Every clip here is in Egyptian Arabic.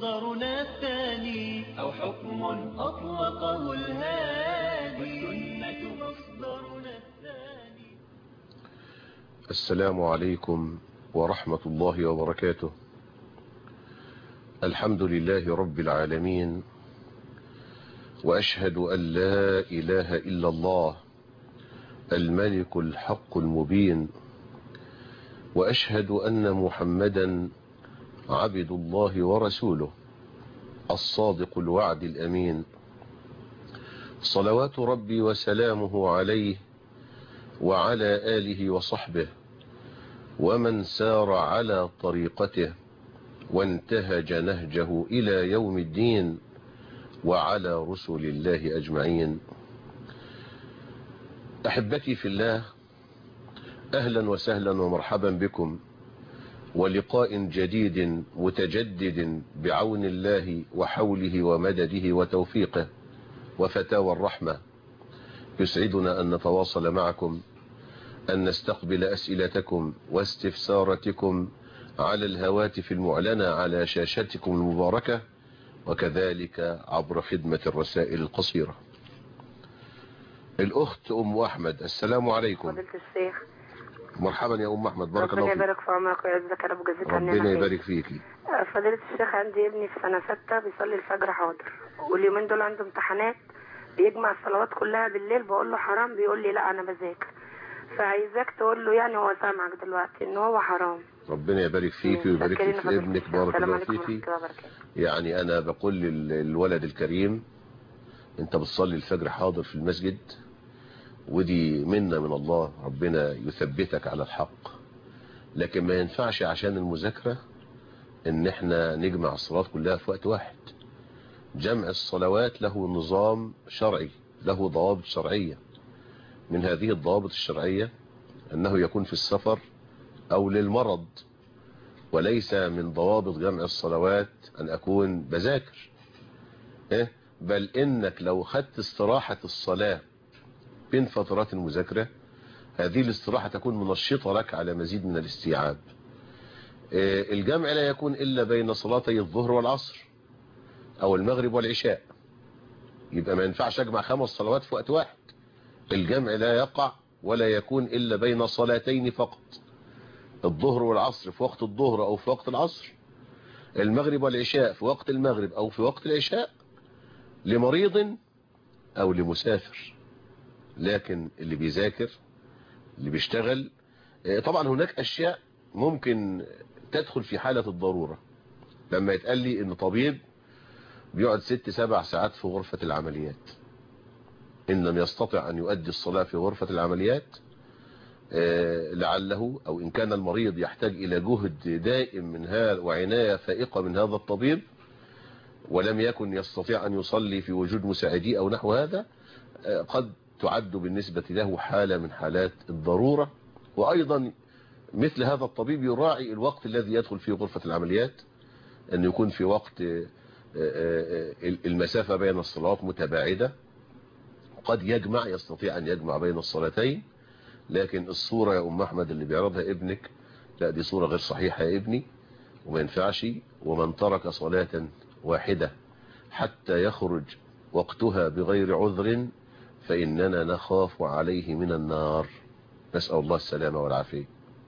مصدرنا الثاني أو حكم أطلقه الهادي والسنة مصدرنا الثاني السلام عليكم ورحمة الله وبركاته الحمد لله رب العالمين وأشهد أن لا إله إلا الله الملك الحق المبين وأشهد أن محمدا عبد الله ورسوله الصادق الوعد الأمين صلوات ربي وسلامه عليه وعلى آله وصحبه ومن سار على طريقته وانتهج نهجه إلى يوم الدين وعلى رسل الله أجمعين أحبتي في الله أهلا وسهلا ومرحبا بكم ولقاء جديد متجدد بعون الله وحوله ومدده وتوفيقه وفتاوى الرحمة يسعدنا أن نتواصل معكم أن نستقبل أسئلتكم واستفساراتكم على الهواتف المعلنة على شاشتكم المباركة وكذلك عبر خدمة الرسائل القصيرة الأخت أم أحمد السلام عليكم فضيلة الشيخ مرحبا يا أم أحمد بارك ربنا الله فيك يبارك في عمرك ويعزك يا رب جزاك عننا ربنا خير. يبارك فيكي آه، فضيلة الشيخ عندي ابني في سنة ستة بيصلي الفجر حاضر واليومين دول عنده امتحانات بيجمع الصلوات كلها بالليل بقول له حرام بيقول لي لا أنا بذاكر فعايزاك تقول له يعني هو سامعك دلوقتي إن هو حرام ربنا يبارك فيكي ويبارك متشكرين في فضيلة ابنك الشيخ. بارك السلام الله عليكم فيكي ورحمة الله وبركاته يعني أنا بقول للولد الكريم أنت بتصلي الفجر حاضر في المسجد ودي منا من الله ربنا يثبتك على الحق لكن ما ينفعش عشان المذاكرة ان احنا نجمع الصلوات كلها في وقت واحد جمع الصلوات له نظام شرعي له ضوابط شرعية من هذه الضوابط الشرعية انه يكون في السفر او للمرض وليس من ضوابط جمع الصلوات ان اكون بذاكر إيه؟ بل انك لو خدت استراحة الصلاة بين فترات المذاكرة هذه الاستراحة تكون منشطة لك على مزيد من الاستيعاب آه، الجمع لا يكون إلا بين صلاتي الظهر والعصر أو المغرب والعشاء يبقى ما ينفعش أجمع خمس صلوات في وقت واحد الجمع لا يقع ولا يكون إلا بين صلاتين فقط الظهر والعصر في وقت الظهر أو في وقت العصر المغرب والعشاء في وقت المغرب أو في وقت العشاء لمريض أو لمسافر لكن اللي بيذاكر اللي بيشتغل آه، طبعا هناك أشياء ممكن تدخل في حالة الضرورة لما يتقال لي ان طبيب بيقعد ست سبع ساعات في غرفة العمليات ان لم يستطع ان يؤدي الصلاة في غرفة العمليات آه، لعله او ان كان المريض يحتاج الى جهد دائم من هذا وعناية فائقة من هذا الطبيب ولم يكن يستطيع ان يصلي في وجود مساعديه او نحو هذا آه، قد تعد بالنسبة له حالة من حالات الضرورة وايضا مثل هذا الطبيب يراعي الوقت الذي يدخل فيه غرفة العمليات أن يكون في وقت آه، آه، آه، المسافة بين الصلوات متباعدة قد يجمع يستطيع أن يجمع بين الصلاتين لكن الصورة يا أم أحمد اللي بيعرضها ابنك لا دي صورة غير صحيحة يا ابني وما ينفعش ومن ترك صلاة واحدة حتى يخرج وقتها بغير عذر فإننا نخاف عليه من النار نسأل الله السلامة والعافية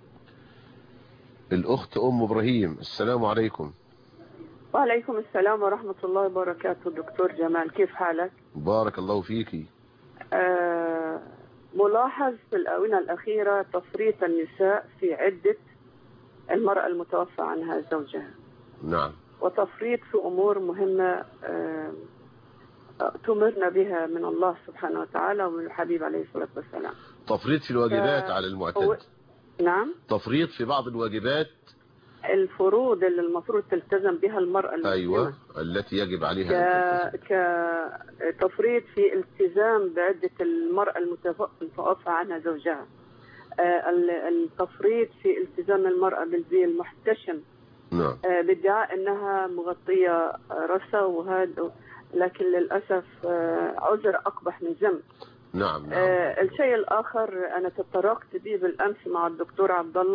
الأخت أم إبراهيم السلام عليكم وعليكم السلام ورحمة الله وبركاته دكتور جمال كيف حالك؟ بارك الله فيكي آه ملاحظ في الآونة الأخيرة تفريط النساء في عدة المرأة المتوفى عنها زوجها نعم وتفريط في أمور مهمة آه تمرنا بها من الله سبحانه وتعالى ومن الحبيب عليه الصلاة والسلام تفريط في الواجبات آه، على هو- المعتد نعم تفريط في بعض الواجبات الفروض اللي المفروض تلتزم بها المرأة المسلمة أيوة التي يجب عليها أن ك... تلتزم. كتفريط في التزام بعدة المرأة المتف- المتوفى عنها زوجها آه، ال- التفريط في التزام المرأة بالزي المحتشم نعم آه، بادعاء انها مغطية آه، رأسها وهذا لكن للأسف آه، عذر أقبح من ذنب نعم نعم آه، الشيء الآخر أنا تطرقت به بالأمس مع الدكتور عبد الله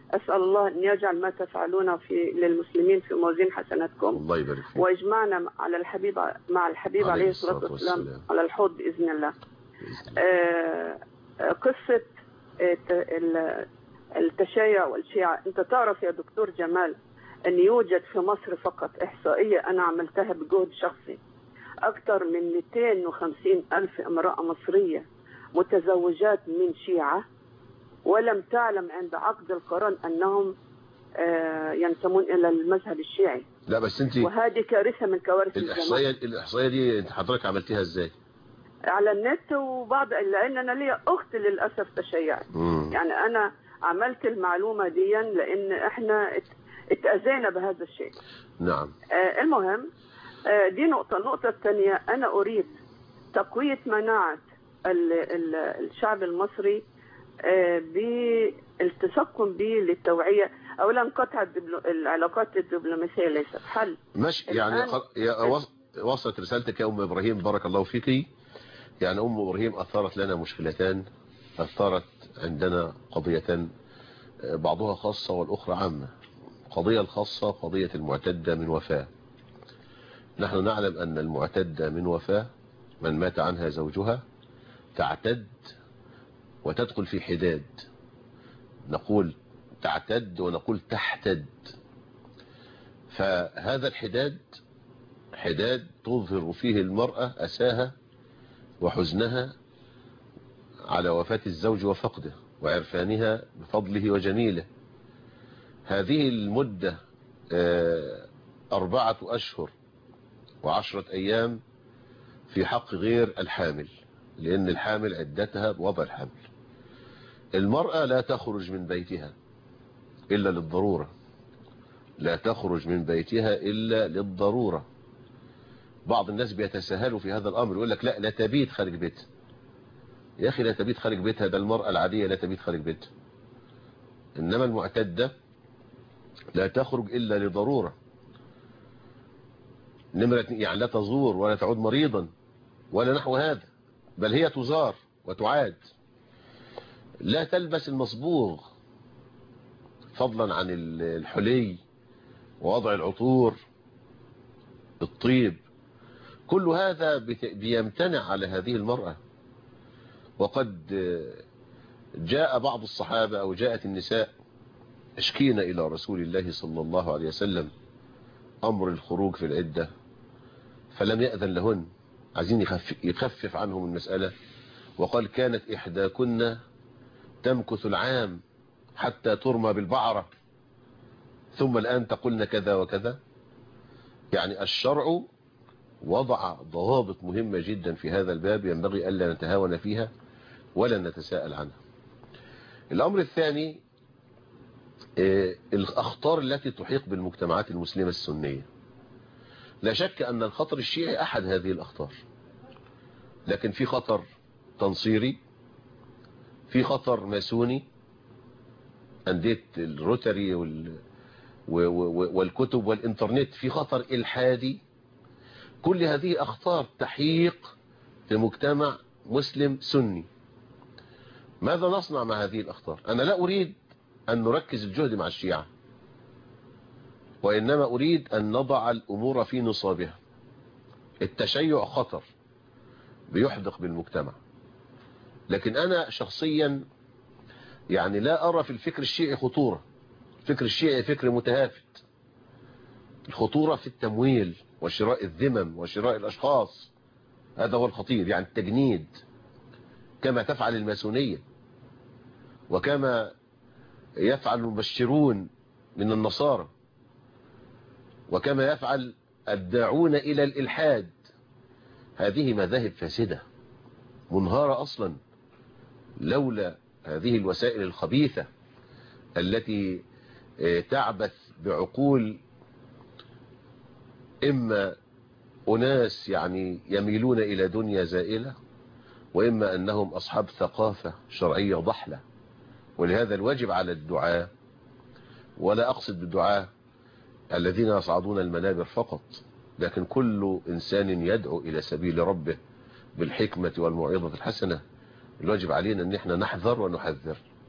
أسأل الله أن يجعل ما تفعلون في للمسلمين في موازين حسناتكم الله يبارك فيك ويجمعنا على الحبيب مع الحبيب عليه عليه الصلاة الصلاة والسلام والسلام. على الحوض بإذن الله بإذن الله. آه، آه، قصة آه، ت- ال- التشيع والشيعة أنت تعرف يا دكتور جمال أن يوجد في مصر فقط إحصائية أنا عملتها بجهد شخصي أكثر من 250 ألف امرأة مصرية متزوجات من شيعة ولم تعلم عند عقد القران أنهم آه، ينتمون إلى المذهب الشيعي لا بس انت وهذه كارثة من كوارث الزمان الاحصائيه الاحصائيه دي انت حضرتك عملتيها ازاي على النت وبعض لان انا ليا اخت للاسف تشيعت مم. يعني انا عملت المعلومه دي لان احنا ات- اتاذينا بهذا الشيء نعم آه المهم آه دي نقطه النقطه الثانيه انا اريد تقويه مناعه ال ال الشعب المصري آه بالتسكن به للتوعيه اولا قطع الدبلو- العلاقات الدبلوماسيه ليست حل ماشي يعني الآن- خ- يا- وص- وصلت رسالتك يا ام ابراهيم بارك الله فيك يعني ام ابراهيم اثارت لنا مشكلتان اثارت عندنا قضيتان آه، بعضها خاصة والاخرى عامة القضية الخاصة قضية المعتدة من وفاة نحن نعلم ان المعتدة من وفاة من مات عنها زوجها تعتد وتدخل في حداد نقول تعتد ونقول تحتد فهذا الحداد حداد تظهر فيه المرأة أساها وحزنها على وفاة الزوج وفقده وعرفانها بفضله وجميله هذه المدة آه، أربعة أشهر وعشرة أيام في حق غير الحامل لأن الحامل عدتها بوضع الحمل المرأة لا تخرج من بيتها إلا للضرورة لا تخرج من بيتها إلا للضرورة بعض الناس بيتساهلوا في هذا الأمر يقول لك لا لا تبيت خارج بيتها يا أخي لا تبيت خارج بيتها ده المرأة العادية لا تبيت خارج بيتها إنما المعتدة لا تخرج إلا لضرورة نمرة اتنين، يعني لا تزور ولا تعود مريضا ولا نحو هذا بل هي تزار وتعاد لا تلبس المصبوغ فضلا عن الحلي ووضع العطور الطيب كل هذا بت- بيمتنع على هذه المرأة وقد جاء بعض الصحابة أو جاءت النساء اشكين إلى رسول الله صلى الله عليه وسلم أمر الخروج في العدة فلم يأذن لهن عايزين يخف- يخفف عنهم المسألة وقال كانت إحداكن تمكث العام حتى ترمى بالبعرة ثم الآن تقولن كذا وكذا يعني الشرع وضع ضوابط مهمة جدا في هذا الباب ينبغي ألا نتهاون فيها ولا نتساءل عنها الأمر الثاني آه، الأخطار التي تحيق بالمجتمعات المسلمة السنية لا شك أن الخطر الشيعي أحد هذه الأخطار لكن في خطر تنصيري في خطر ماسوني أندية الروتري وال... و- و- والكتب والإنترنت في خطر إلحادي كل هذه أخطار تحيق في مجتمع مسلم سني ماذا نصنع مع هذه الأخطار أنا لا أريد أن نركز الجهد مع الشيعة وإنما أريد أن نضع الأمور في نصابها التشيع خطر بيحدق بالمجتمع لكن أنا شخصيا يعني لا أرى في الفكر الشيعي خطورة الفكر الشيعي فكر متهافت الخطورة في التمويل وشراء الذمم وشراء الأشخاص هذا هو الخطير يعني التجنيد كما تفعل الماسونية وكما يفعل المبشرون من النصارى وكما يفعل الداعون إلى الإلحاد هذه مذاهب فاسدة منهارة أصلا لولا هذه الوسائل الخبيثة التي آه، تعبث بعقول إما أناس يعني يميلون إلى دنيا زائلة وإما أنهم أصحاب ثقافة شرعية ضحلة ولهذا الواجب على الدعاء ولا أقصد بالدعاء الذين يصعدون المنابر فقط لكن كل إنسان يدعو إلى سبيل ربه بالحكمة والموعظة الحسنة الواجب علينا أن احنا نحذر ونحذر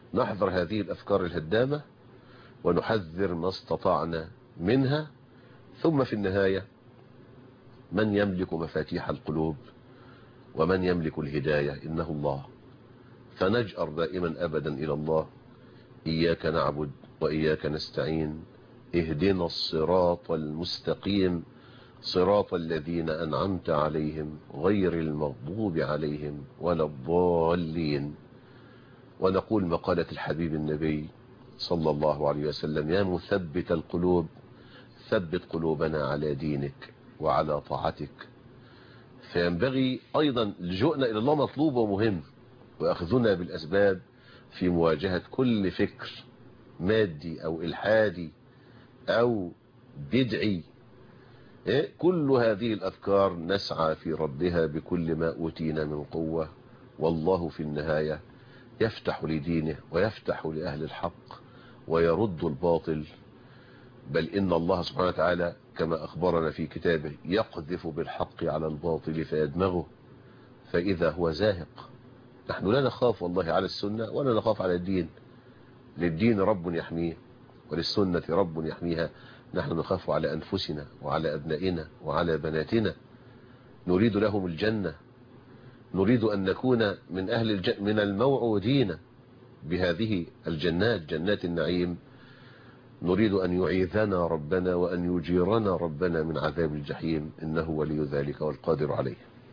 نحذر هذه الأفكار الهدامة ونحذر ما استطعنا منها ثم في النهاية من يملك مفاتيح القلوب ومن يملك الهداية إنه الله فنجأر دائما أبدا إلى الله إياك نعبد وإياك نستعين اهدنا الصراط المستقيم صراط الذين أنعمت عليهم غير المغضوب عليهم ولا الضالين ونقول مقالة الحبيب النبي صلى الله عليه وسلم يا مثبت القلوب ثبت قلوبنا على دينك وعلى طاعتك فينبغي أيضا لجوءنا إلى الله مطلوب ومهم وأخذنا بالأسباب في مواجهة كل فكر مادي أو إلحادي أو بدعي كل هذه الأفكار نسعى في ردها بكل ما أوتينا من قوة والله في النهاية يفتح لدينه ويفتح لأهل الحق ويرد الباطل بل إن الله سبحانه وتعالى كما أخبرنا في كتابه يقذف بالحق على الباطل فيدمغه فإذا هو زاهق نحن لا نخاف والله على السنة ولا نخاف على الدين للدين رب يحميه وللسنة رب يحميها نحن نخاف على أنفسنا وعلى أبنائنا وعلى بناتنا نريد لهم الجنة نريد أن نكون من أهل الج... من الموعودين بهذه الجنات جنات النعيم نريد أن يعيذنا ربنا وأن يجيرنا ربنا من عذاب الجحيم إنه ولي ذلك والقادر عليه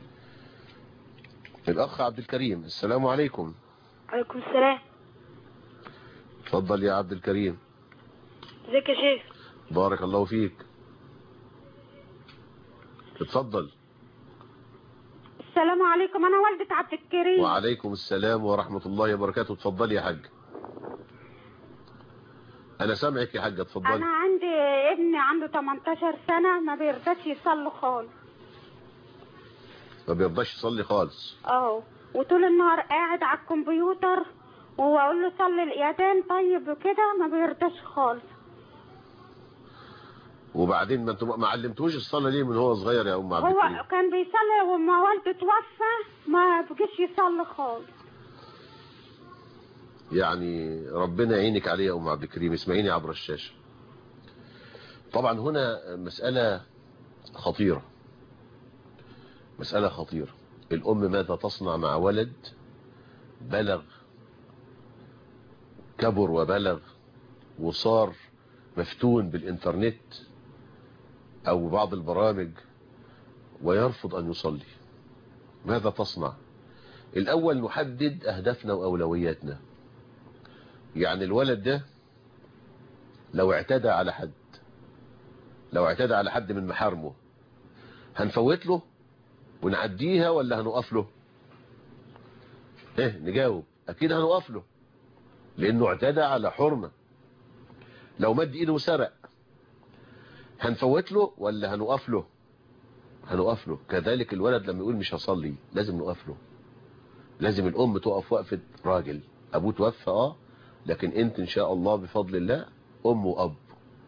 الأخ عبد الكريم السلام عليكم عليكم السلام تفضل يا عبد الكريم ازيك يا شيخ بارك الله فيك اتفضل السلام عليكم انا والدة عبد الكريم وعليكم السلام ورحمة الله وبركاته اتفضل يا حاج انا سامعك يا حاج اتفضل انا عندي ابني عنده 18 سنة ما بيرضاش يصلي خالص ما بيرضاش يصلي خالص اه وطول النهار قاعد على الكمبيوتر واقول له صلي الاذان طيب وكده ما بيرضاش خالص وبعدين ما انتوا ما علمتوش الصلاة ليه من هو صغير يا ام عبد هو الكريم كان بيصلي وما والده توفى ما بقيش يصلي خالص يعني ربنا يعينك عليه يا ام عبد الكريم اسمعيني عبر الشاشة طبعا هنا مسألة خطيرة مسألة خطيرة الأم ماذا تصنع مع ولد بلغ كبر وبلغ وصار مفتون بالإنترنت أو بعض البرامج ويرفض أن يصلي ماذا تصنع الأول نحدد أهدافنا وأولوياتنا يعني الولد ده لو اعتدى على حد لو اعتدى على حد من محارمه هنفوت له ونعديها ولا هنقف له ايه نجاوب اكيد هنقف له لانه اعتدى على حرمة لو مد ايده وسرق هنفوت له ولا هنقف له هنقف له كذلك الولد لما يقول مش هصلي لازم نقف له لازم الام تقف وقفة راجل ابوه توفى اه لكن انت ان شاء الله بفضل الله ام واب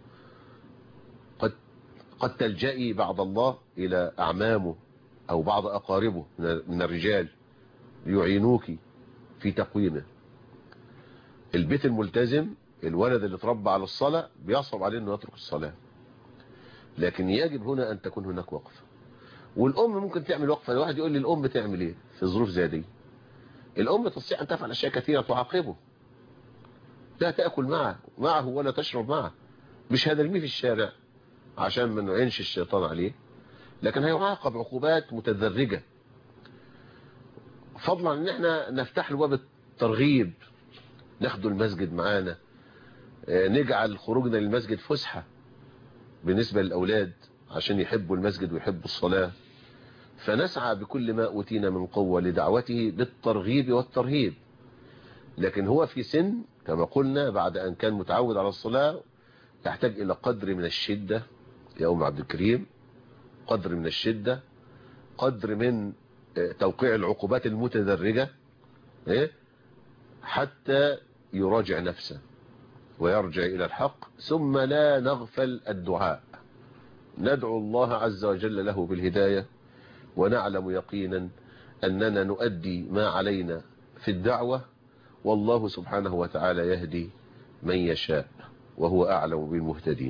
قد قد تلجئي بعد الله الى اعمامه او بعض اقاربه من الرجال يعينوك في تقويمه البيت الملتزم الولد اللي اتربى على الصلاة بيصعب عليه انه يترك الصلاة لكن يجب هنا ان تكون هناك وقفة والام ممكن تعمل وقفة الواحد يقول لي الام تعمل ايه في ظروف زي دي الام تستطيع ان تفعل اشياء كثيرة تعاقبه لا تأكل معه معه ولا تشرب معه مش هنرميه في الشارع عشان ما نعينش الشيطان عليه لكن هيعاقب عقوبات متدرجة فضلا ان احنا نفتح له باب الترغيب ناخده المسجد معانا نجعل خروجنا للمسجد فسحة بالنسبة للأولاد عشان يحبوا المسجد ويحبوا الصلاة فنسعى بكل ما أوتينا من قوة لدعوته بالترغيب والترهيب لكن هو في سن كما قلنا بعد أن كان متعود على الصلاة يحتاج إلى قدر من الشدة يا أم عبد الكريم قدر من الشدة قدر من توقيع العقوبات المتدرجة حتى يراجع نفسه ويرجع إلى الحق ثم لا نغفل الدعاء ندعو الله عز وجل له بالهداية ونعلم يقينا أننا نؤدي ما علينا في الدعوة والله سبحانه وتعالى يهدي من يشاء وهو أعلم بالمهتدين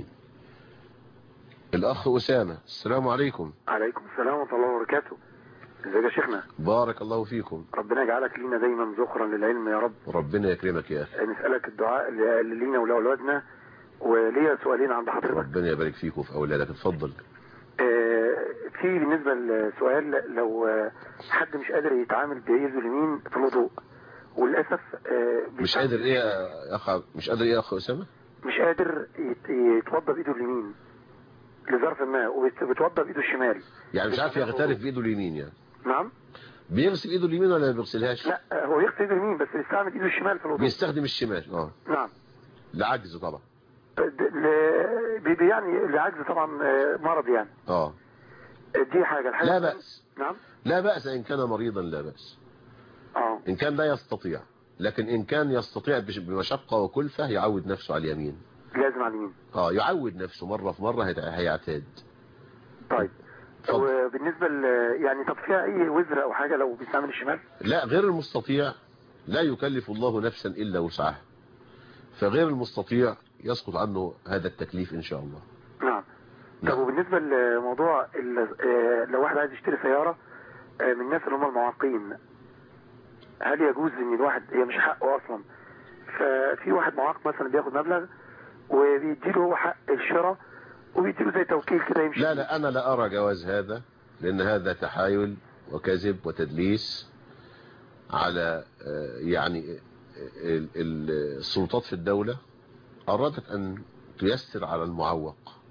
الأخ أسامة السلام عليكم عليكم السلام ورحمة الله وبركاته ازيك يا شيخنا بارك الله فيكم ربنا يجعلك لينا دايما ذخرا للعلم يا رب ربنا يكرمك يا أخي نسألك الدعاء ل- لينا ولأولادنا وليا سؤالين عند حضرتك ربنا يبارك فيك وفي أولادك اتفضل آه، في بالنسبة للسؤال لو آه، حد مش قادر يتعامل بإيده اليمين في الوضوء وللأسف آه، مش بيستعمل- قادر إيه يا أخ مش قادر إيه يا أخ أسامة مش قادر يت- يتوضى بإيده اليمين لظرف ما وبيتوضى بإيده الشمال يعني مش عارف يغترف بإيده اليمين يعني نعم بيغسل إيده اليمين ولا ما بيغسلهاش لا آه، هو يغسل إيده اليمين بس بيستعمل إيده الشمال في الوضوء بيستخدم الشمال اه نعم لعجزه طبعا د- ل- بي- بي- يعني لعجز طبعا آه، مرض يعني اه دي حاجة الحاجة لا الثانية- بأس نعم لا بأس إن كان مريضا لا بأس اه إن كان لا يستطيع لكن إن كان يستطيع بش- بمشقة وكلفة يعود نفسه على اليمين لازم على اليمين اه يعود نفسه مرة في مرة هيت- هيعتاد طيب اتفضل. وبالنسبة ل يعني طب فيها اي وزر او حاجة لو بيستعمل الشمال لا غير المستطيع لا يكلف الله نفسا إلا وسعها فغير المستطيع يسقط عنه هذا التكليف إن شاء الله نعم نعم. طب وبالنسبة لموضوع ال- آه، لو واحد عايز يشتري سيارة آه، من الناس اللي هم المعاقين هل يجوز ان الواحد هي مش حقه اصلا ففي واحد معاق مثلا بياخد مبلغ وبيديله هو حق الشراء وبيديله زي توكيل كده يمشي لا لا أنا لا أرى جواز هذا لأن هذا تحايل وكذب وتدليس على آه، يعني آه، ال- ال- السلطات في الدولة أرادت أن تيسر على المعوق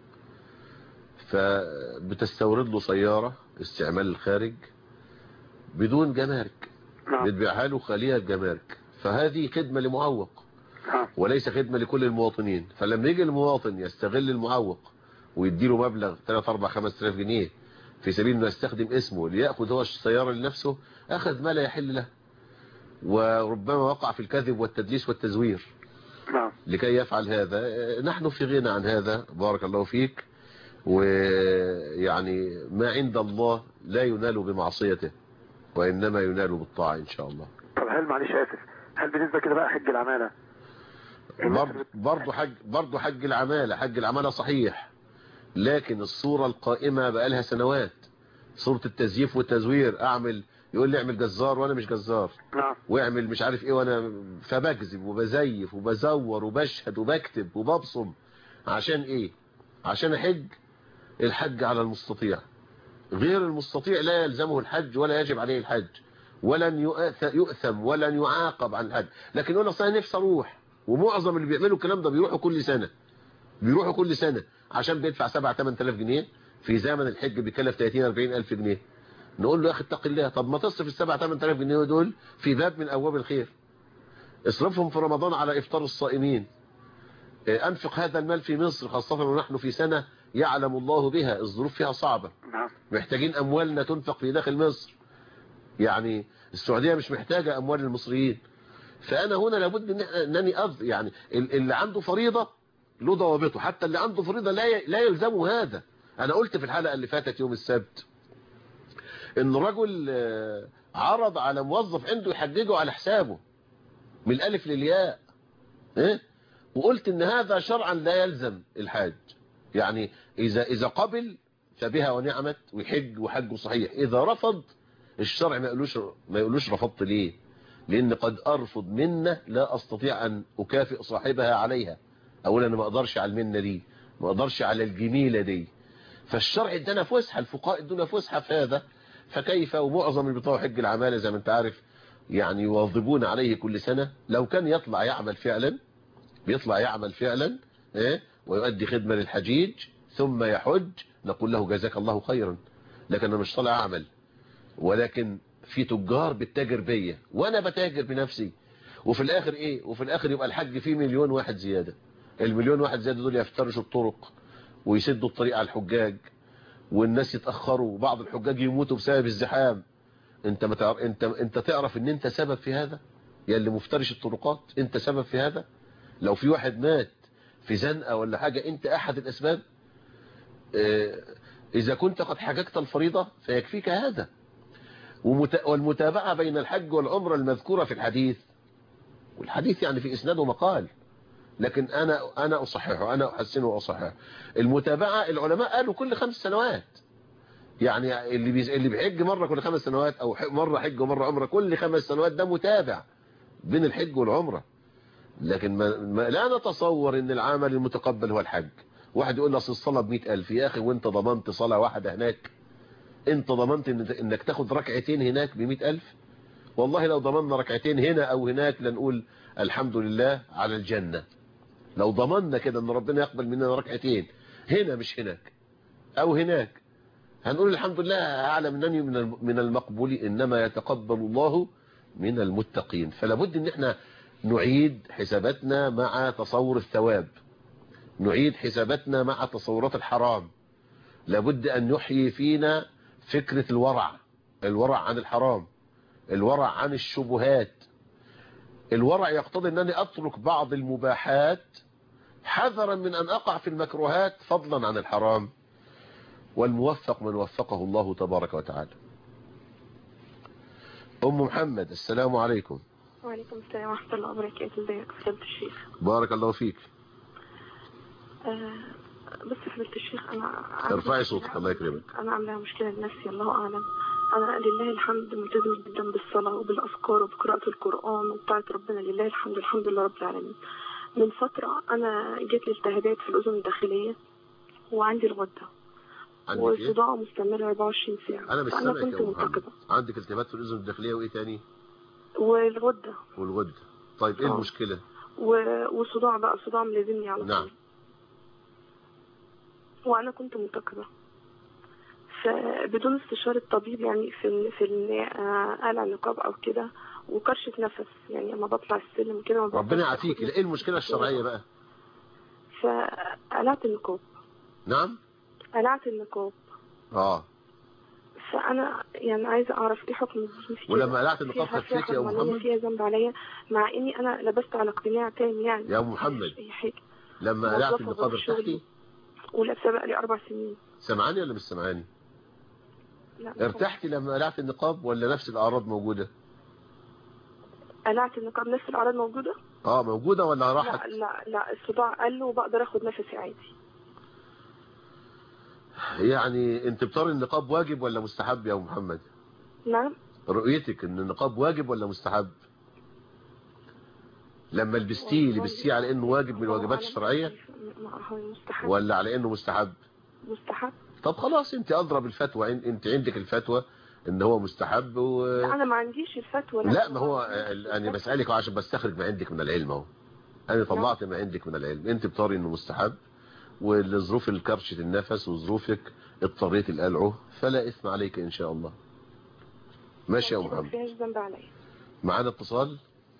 فبتستورد له سيارة استعمال الخارج بدون جمارك نعم بتبيعها له خالية الجمارك فهذه خدمة لمعوق نعم وليس خدمة لكل المواطنين فلما يجي المواطن يستغل المعوق ويديله مبلغ 3 4 5000 جنيه في سبيل انه يستخدم اسمه ليأخذ هو السيارة لنفسه أخذ ما لا يحل له وربما وقع في الكذب والتدليس والتزوير نعم لكي يفعل هذا نحن في غنى عن هذا بارك الله فيك ويعني ما عند الله لا ينال بمعصيته وإنما ينال بالطاعة إن شاء الله طب هل معلش اسف هل بالنسبة كده بقى حج العمالة برضه برضه حج برضه حج العمالة حج العمالة صحيح لكن الصورة القائمة بقالها سنوات صورة التزييف والتزوير اعمل يقول لي اعمل جزار وانا مش جزار نعم واعمل مش عارف ايه وانا فبكذب وبزيف وبزور وبشهد وبكتب وببصم عشان ايه عشان احج الحج على المستطيع غير المستطيع لا يلزمه الحج ولا يجب عليه الحج ولن يؤث- يؤثم ولن يعاقب عن الحج لكن يقول اصل انا نفسي اروح ومعظم اللي بيعملوا الكلام ده بيروحوا كل سنة بيروحوا كل سنة عشان بيدفع 7 8000 جنيه في زمن الحج بيكلف 30 40 الف جنيه نقول له يا اخي اتق الله طب ما تصرف ال 7 8000 جنيه دول في باب من ابواب الخير اصرفهم في رمضان على افطار الصائمين اه، انفق هذا المال في مصر خاصة ونحن في سنة يعلم الله بها الظروف فيها صعبة نعم محتاجين اموالنا تنفق في داخل مصر يعني السعودية مش محتاجة اموال المصريين فانا هنا لابد ان إحنا- انني أض يعني ال- اللي عنده فريضة له ضوابطه حتى اللي عنده فريضة لا ي- لا يلزمه هذا انا قلت في الحلقة اللي فاتت يوم السبت ان رجل آه، عرض على موظف عنده يحججه على حسابه من الالف للياء ايه وقلت ان هذا شرعا لا يلزم الحاج يعني اذا اذا قبل فبها ونعمت ويحج وحجه صحيح اذا رفض الشرع ما يقولوش ما يقولوش رفضت ليه لان قد ارفض منه لا استطيع ان اكافئ صاحبها عليها اولا انا ما اقدرش على المنه دي ما اقدرش على الجميله دي فالشرع ادانا فسحه الفقهاء ادونا فسحه في هذا فكيف ومعظم اللي بتوع حج العماله زي ما انت عارف يعني يواظبون عليه كل سنه لو كان يطلع يعمل فعلا بيطلع يعمل فعلا ايه ويؤدي خدمه للحجيج ثم يحج نقول له جزاك الله خيرا لكن انا مش طالع اعمل ولكن في تجار بتتاجر بيا وانا بتاجر بنفسي وفي الاخر ايه وفي الاخر يبقى الحج فيه مليون واحد زيادة المليون واحد زيادة دول يفترشوا الطرق ويسدوا الطريق على الحجاج والناس يتأخروا وبعض الحجاج يموتوا بسبب الزحام انت ما تعرف انت انت تعرف ان انت سبب في هذا يا اللي مفترش الطرقات انت سبب في هذا لو في واحد مات في زنقة ولا حاجة انت احد الاسباب اه اذا كنت قد حججت الفريضة فيكفيك هذا ومت... والمتابعة بين الحج والعمرة المذكورة في الحديث والحديث يعني في إسناده مقال لكن أنا أنا أصححه أنا أحسنه وأصححه المتابعة العلماء قالوا كل خمس سنوات يعني اللي بيز... اللي بيحج مرة كل خمس سنوات أو ح- مرة حج ومرة عمرة كل خمس سنوات ده متابع بين الحج والعمرة لكن ما... ما لا نتصور ان العمل المتقبل هو الحج واحد يقول لي اصل الصلاة بمئة ألف يا أخي وانت ضمنت صلاة واحدة هناك انت ضمنت إن... انك تاخد ركعتين هناك بمئة ألف والله لو ضمننا ركعتين هنا أو هناك لنقول الحمد لله على الجنة لو ضمننا كده ان ربنا يقبل مننا ركعتين هنا مش هناك او هناك هنقول الحمد لله اعلم انني من الم- من المقبول انما يتقبل الله من المتقين فلا بد ان احنا نعيد حساباتنا مع تصور الثواب نعيد حساباتنا مع تصورات الحرام لابد ان يحيي فينا فكرة الورع الورع عن الحرام الورع عن الشبهات الورع يقتضي انني اترك بعض المباحات حذرا من ان اقع في المكروهات فضلا عن الحرام والموفق من وفقه الله تبارك وتعالى ام محمد السلام عليكم وعليكم السلام ورحمة الله وبركاته ازيك فضيلة الشيخ بارك الله فيك آه بس فضيلة الشيخ أنا عندي ارفعي مشكلة. صوتك الله يكرمك أنا عاملة مشكلة لنفسي الله أعلم أنا لله الحمد ملتزمة جدا بالصلاة وبالأذكار وبقراءة القرآن وبتاعة ربنا لله الحمد الحمد لله رب العالمين من فترة أنا جت لي التهابات في الأذن الداخلية وعندي الغدة عندك ايه وصداع مستمر 24 ساعة انا مش فأنا سامعك كنت يا ام محمد منتقبة عندك التهابات في الاذن الداخليه وايه تاني والغدة والغده طيب ايه آه. المشكله و- وصداع بقى صداع ملازمني على طول نعم وانا كنت منتقبه فبدون استشارة طبيب يعني في ال- في ال- آه، قلع نقاب او كده وكرشة نفس يعني لما بطلع السلم كده ما ربنا بقدرش يعافيك آخد ايه المشكله الشرعيه بقى فقلعت النقاب نعم قلعت النقاب اه فانا يعني عايزه اعرف ايه حكم الدين في كده. ولما قلعت النقاب فيها- فيها خفيت يا أم حرمانية، محمد؟ فيها ذنب عليا مع اني انا لبست على اقتناع تام يعني يا أم محمد. مفيش اي حاجه لما قلعت موظفة النقاب بروح شغلي. ارتحتي ولابسه بقى لي اربع سنين سمعاني ولا مش سمعاني لا ارتحتي لما قلعت النقاب ولا نفس الاعراض موجوده قلعت النقاب نفس الاعراض موجوده اه موجوده ولا راحت لا لا لا الصداع قل وبقدر اخد نفسي عادي يعني انت بترى النقاب واجب ولا مستحب يا أم محمد نعم رؤيتك ان النقاب واجب ولا مستحب لما لبستيه لبستيه على انه واجب من الواجبات الشرعيه ما هو مستحب ولا على انه مستحب مستحب طب خلاص انت اضرب بالفتوى ان- انت عندك الفتوى ان هو مستحب و... لا انا ما عنديش الفتوى لا ما هو انا بسالك عشان بستخرج ما عندك من العلم اهو انا طلعت ما عندك من العلم انت بتري انه مستحب ولظروف الكرشة النفس وظروفك اضطريت القلعه فلا اثم عليك ان شاء الله ماشي يا أم ما محمد فيهاش ذنب عليا معانا اتصال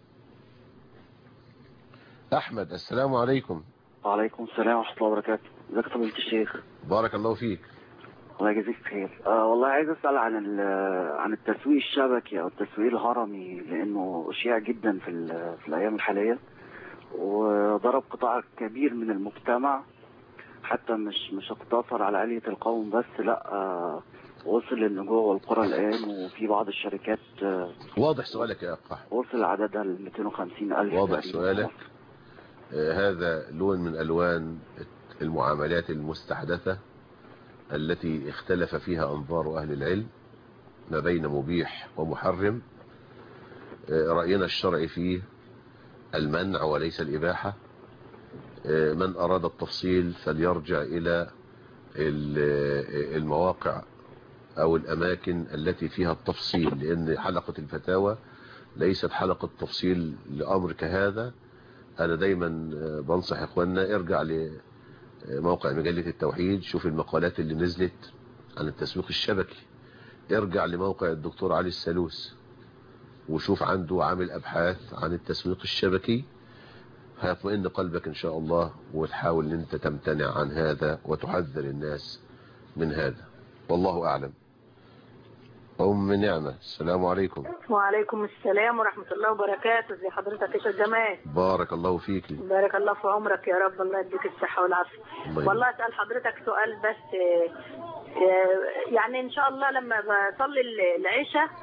احمد السلام عليكم وعليكم السلام ورحمة الله وبركاته ازيك يا فضيلة الشيخ بارك الله فيك الله يجزيك خير آه والله عايز اسأل عن ال- عن التسويق الشبكي او التسويق الهرمي لانه شائع جدا في ال- في الايام الحالية وضرب قطاع كبير من المجتمع حتى مش مش اقتصر على آلية القوم بس لا آه وصل انه جوه القرى الان وفي بعض الشركات آه واضح سؤالك يا اخ وصل عددها ل 250 الف واضح تقريباً. سؤالك آه، هذا لون من ألوان المعاملات المستحدثة التي اختلف فيها أنظار أهل العلم ما بين مبيح ومحرم آه، رأينا الشرعي فيه المنع وليس الإباحة آه، من أراد التفصيل فليرجع إلى ال- المواقع أو الأماكن التي فيها التفصيل لأن حلقة الفتاوى ليست حلقة تفصيل لأمر كهذا أنا دايما بنصح إخواننا ارجع لموقع مجلة التوحيد شوف المقالات اللي نزلت عن التسويق الشبكي ارجع لموقع الدكتور علي السلوس وشوف عنده عامل أبحاث عن التسويق الشبكي هيطمئن قلبك إن شاء الله وتحاول أن أنت تمتنع عن هذا وتحذر الناس من هذا والله أعلم أم نعمة السلام عليكم وعليكم السلام ورحمة الله وبركاته زي حضرتك يا شيخ جمال بارك الله فيك بارك الله في عمرك يا رب الله يديك الصحة والعافية الله والله أسأل حضرتك سؤال بس آه، آه، يعني إن شاء الله لما بصلي ال- العشاء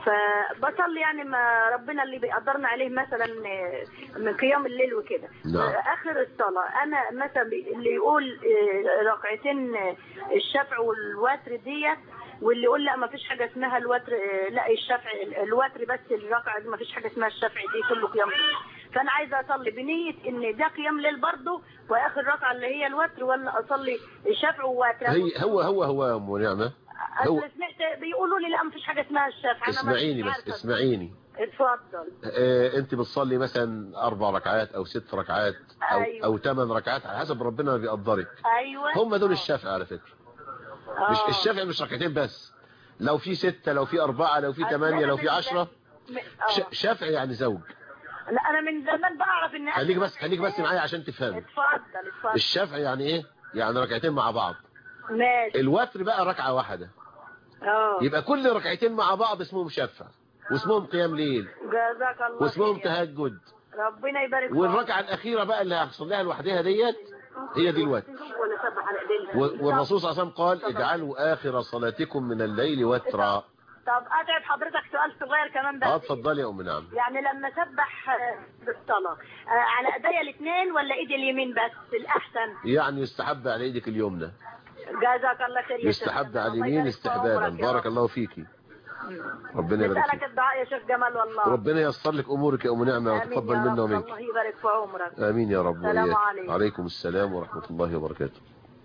فبصلي يعني ما ربنا اللي بيقدرنا عليه مثلا آه، من قيام الليل وكده نعم. آه، اخر الصلاه انا مثلا بي- اللي يقول آه، ركعتين آه، الشفع والوتر ديت واللي يقول لا ما فيش حاجه اسمها الوتر آه، لا الشفع الوتر بس الركعه دي ما فيش حاجه اسمها الشفع دي كله قيام ليل. فانا عايزه اصلي بنيه ان ده قيام ليل برضه واخر ركعه اللي هي الوتر ولا اصلي الشفع ووتر هي هو هو هو يا ام نعمه هو اصل سمعت بيقولوا لي لا ما فيش حاجه اسمها الشفع انا ما اسمعيني مش بس عارفة. اسمعيني اتفضل آه انت بتصلي مثلا اربع ركعات او ست ركعات او أيوة. او ثمان ركعات على حسب ربنا ما بيقدرك ايوه هم دول الشافع على فكره مش آه. الشافع مش ركعتين بس لو في ستة لو في أربعة لو في أصل ثمانية أنا لو في من عشرة م- آه. ش- شافع يعني زوج لا انا من زمان بعرف ان خليك بس خليك بس معايا عشان تفهم اتفضل اتفضل الشافع يعني ايه يعني ركعتين مع بعض ماشي الوتر بقى ركعة واحدة اه يبقى كل ركعتين مع بعض اسمهم شفع واسمهم قيام ليل جزاك الله واسمهم خير. تهجد ربنا يبارك فيك. والركعة الأخيرة بقى اللي هيحصل لها لوحدها ديت هي دي الوتر ولا سبح على ايدينا و- والرسول صلى الله عليه وسلم قال اجعلوا آخر صلاتكم من الليل وترا طب اتعب حضرتك سؤال صغير كمان بس اه اتفضلي يا ام نعم يعني لما سبح آه، بالصلاه آه، على ايديا الاثنين ولا ايدي اليمين بس الاحسن يعني يستحب على ايدك اليمنى جزاك الله خير يا يستحب شيخ. على الله اليمين يبارك في استحبابا عمرك يا بارك رب. الله فيكي ربنا يبارك نسألك فيك الدعاء يا شيخ جمال والله ربنا ييسر لك امورك يا ام نعمه آمين وتقبل يا منا رب. ومنك الله يبارك في عمرك امين يا رب السلام وإياك. عليكم. عليكم السلام ورحمه الله وبركاته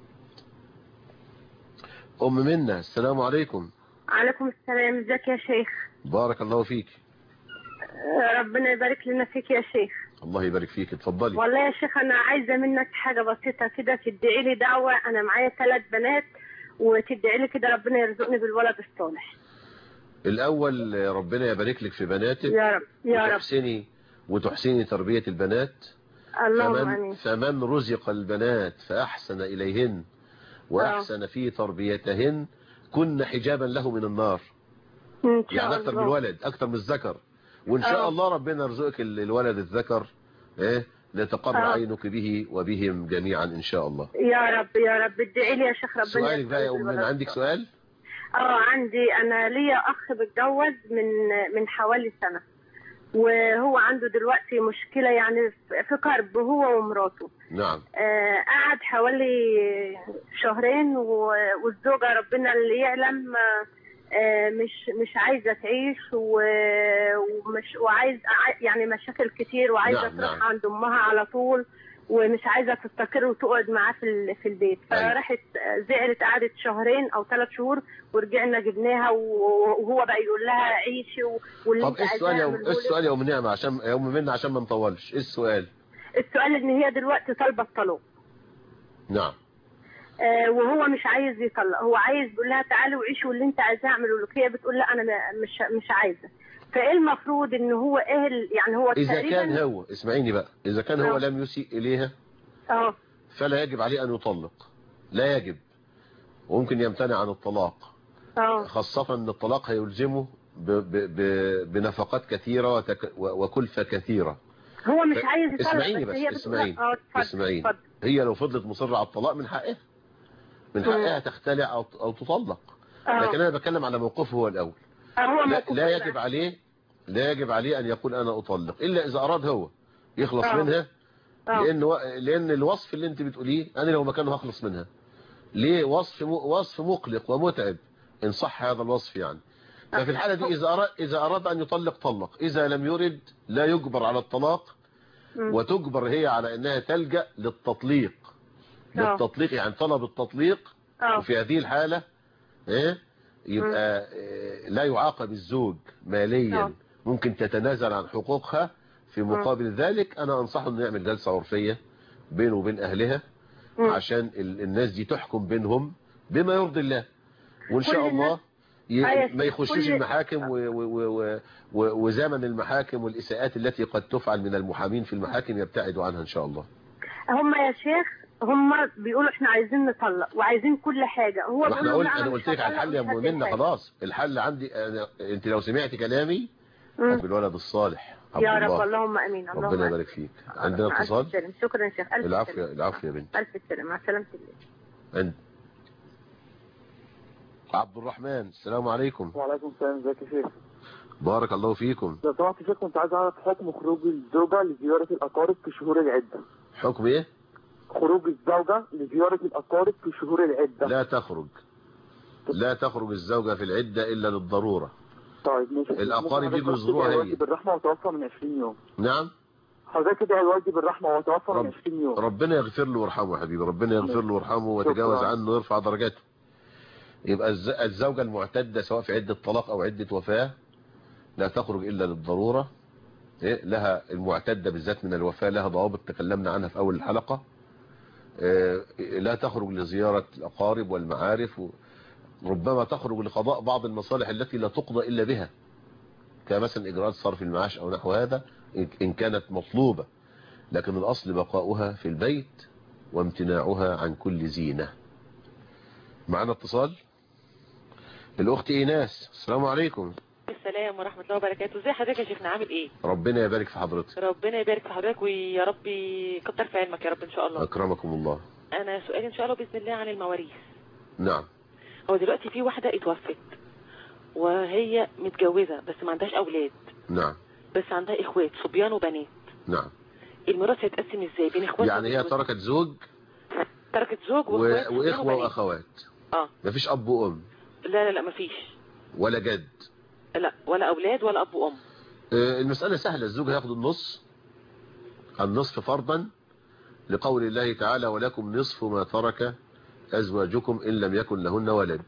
ام منى السلام عليكم عليكم السلام ازيك يا شيخ بارك الله فيك آه، ربنا يبارك لنا فيك يا شيخ الله يبارك فيك اتفضلي والله يا شيخ انا عايزه منك حاجه بسيطه كده تدعي لي دعوه انا معايا ثلاث بنات وتدعي لي كده ربنا يرزقني بالولد الصالح الاول ربنا يبارك لك في بناتك يا رب يا رب وتحسني وتحسني تربيه البنات اللهم فمن, امين فمن رزق البنات فأحسن إليهن وأحسن في تربيتهن كن حجابا له من النار ان شاء يعني أكتر من الله الولد أكتر من الذكر وإن شاء آه. الله ربنا يرزقك ال- الولد الذكر إيه لتقر آه. عينك به وبهم جميعا إن شاء الله يا رب يا رب ادعي لي يا شيخ ربنا سؤالك بقى يا يرزقني أم بالولد عندك الصالح. سؤال اه عندي انا ليا اخ متجوز من من حوالي سنه وهو عنده دلوقتي مشكله يعني في- في كرب هو ومراته نعم آه، قعد حوالي شهرين و- والزوجة ربنا اللي يعلم آه، مش مش عايزة تعيش و- ومش وعايز ع- يعني مشاكل كتير وعايزة نعم، تروح نعم. عند أمها على طول ومش عايزة تستقر وتقعد معاه في ال- في البيت أيوة. فراحت آه، زعلت قعدت شهرين أو ثلاث شهور ورجعنا جبناها و- وهو بقى يقول لها عيشي و- واللي طب انت إيه السؤال يا عايزاه أم أعمله إيه لك. السؤال يا أم نعمة عشان يا أم منى عشان ما نطولش إيه السؤال السؤال ان هي دلوقتي طالبة الطلاق نعم آه، وهو مش عايز يطلق هو عايز يقول لها تعالي وعيشي واللي انت عايزاه اعمله لك هي بتقول لا انا ما- مش مش عايزه فايه المفروض ان هو ايه ال- يعني هو إذا تقريبا كان هو اسمعيني بقى إذا كان هو آه. لم يسيء إليها اه فلا يجب عليه أن يطلق لا يجب وممكن يمتنع عن الطلاق اه خاصة أن الطلاق هيلزمه ب ب ب بنفقات كثيرة وتك و- وكلفة كثيرة هو مش عايز يطلق اسمعيني بس بس هي بتقول اسمعيني اه اتفضل اسمعيني اتفضل هي لو فضلت مصرة على الطلاق من حقها من مم. حقها تختلع أو أو تطلق اه لكن أنا بتكلم على موقفه هو الأول آه، هو لا, موقوف لا بقى. يجب عليه لا يجب عليه أن يقول أنا أطلق إلا إذا أراد هو يخلص آه. منها اه لأن و... لأن الوصف اللي أنت بتقوليه أنا لو مكانه هخلص منها ليه وصف م... وصف مقلق ومتعب إن صح هذا الوصف يعني ففي الحالة دي إذا أراد, إذا أراد أن يطلق طلق إذا لم يرد لا يجبر على الطلاق مم. وتجبر هي على أنها تلجأ للتطليق آه. للتطليق يعني طلب التطليق اه وفي هذه الحالة إيه يبقى إيه لا يعاقب الزوج ماليا آه. ممكن تتنازل عن حقوقها في مقابل ذلك أنا أنصحه أنه يعمل جلسة عرفية بينه وبين أهلها مم. عشان ال- الناس دي تحكم بينهم بما يرضي الله وإن كل شاء الناس- الله ي... أيوة، ما يخشوش كل- المحاكم و... و... و... و... وزمن المحاكم والإساءات التي قد تفعل من المحامين في المحاكم يبتعدوا عنها إن شاء الله هم يا شيخ هم بيقولوا احنا عايزين نطلق وعايزين كل حاجه هو ما بيقول احنا لهم قلت لا، انا مش قلت لك على هطلق الحل يا ومش ام هدي منى حاجة. خلاص الحل عندي أنا... انت لو سمعت كلامي مم. بالولد الصالح عبد يا رب الله اللهم امين اللهم ربنا آمين. يبارك فيك عندنا مع ألف اتصال سلامة. شكرا يا شيخ الف العفو سلامة. يا العفو يا بنت الف سلامة مع سلامه الله عند عبد الرحمن السلام عليكم وعليكم السلام ازيك يا شيخ بارك الله فيكم لو سمحت يا شيخ كنت عايز اعرف حكم خروج الزوجة لزيارة الأقارب في شهور العدة حكم ايه خروج الزوجة لزيارة الأقارب في شهور العدة لا تخرج لا تخرج الزوجة في العدة إلا للضرورة طيب ماشي الأقارب يجوا يزوروها يزوروها هي بالرحمة وتوفى من 20 يوم نعم حضرتك ادعي الوالدي بالرحمة وتوفى من رب 20 يوم ربنا يغفر له ويرحمه يا حبيبي ربنا يغفر له ويرحمه ويتجاوز شكرا. عنه ويرفع درجاته يبقى الز- الزوجة المعتدة سواء في عدة طلاق أو عدة وفاة لا تخرج إلا للضرورة إيه؟ لها المعتدة بالذات من الوفاة لها ضوابط تكلمنا عنها في أول الحلقة إيه، لا تخرج لزيارة الأقارب والمعارف و- ربما تخرج لقضاء بعض المصالح التي لا تقضى إلا بها كمثلا إجراءات صرف المعاش أو نحو هذا إن- إن كانت مطلوبة لكن الأصل بقاؤها في البيت وامتناعها عن كل زينة معنا اتصال الأخت إيناس السلام عليكم السلام ورحمة الله وبركاته ازي حضرتك يا شيخنا عامل ايه ربنا يبارك في حضرتك ربنا يبارك في حضرتك ويا رب يكتر في علمك يا رب ان شاء الله أكرمكم الله انا سؤالي ان شاء الله باذن الله عن المواريث نعم هو دلوقتي في واحدة اتوفت وهي متجوزة بس ما عندهاش اولاد نعم بس عندها اخوات صبيان وبنات نعم الميراث هيتقسم ازاي بين اخوات يعني هي تركت زوج تركت زوج و... واخوات صبيان وإخوة وبنات. وأخوات اه مفيش أب وأم لا لا لا مفيش ولا جد لا ولا اولاد ولا اب وام آه، المسألة سهلة الزوج هياخد النص النصف فرضا لقول الله تعالى ولكم نصف ما ترك أزواجكم إن لم يكن لهن ولد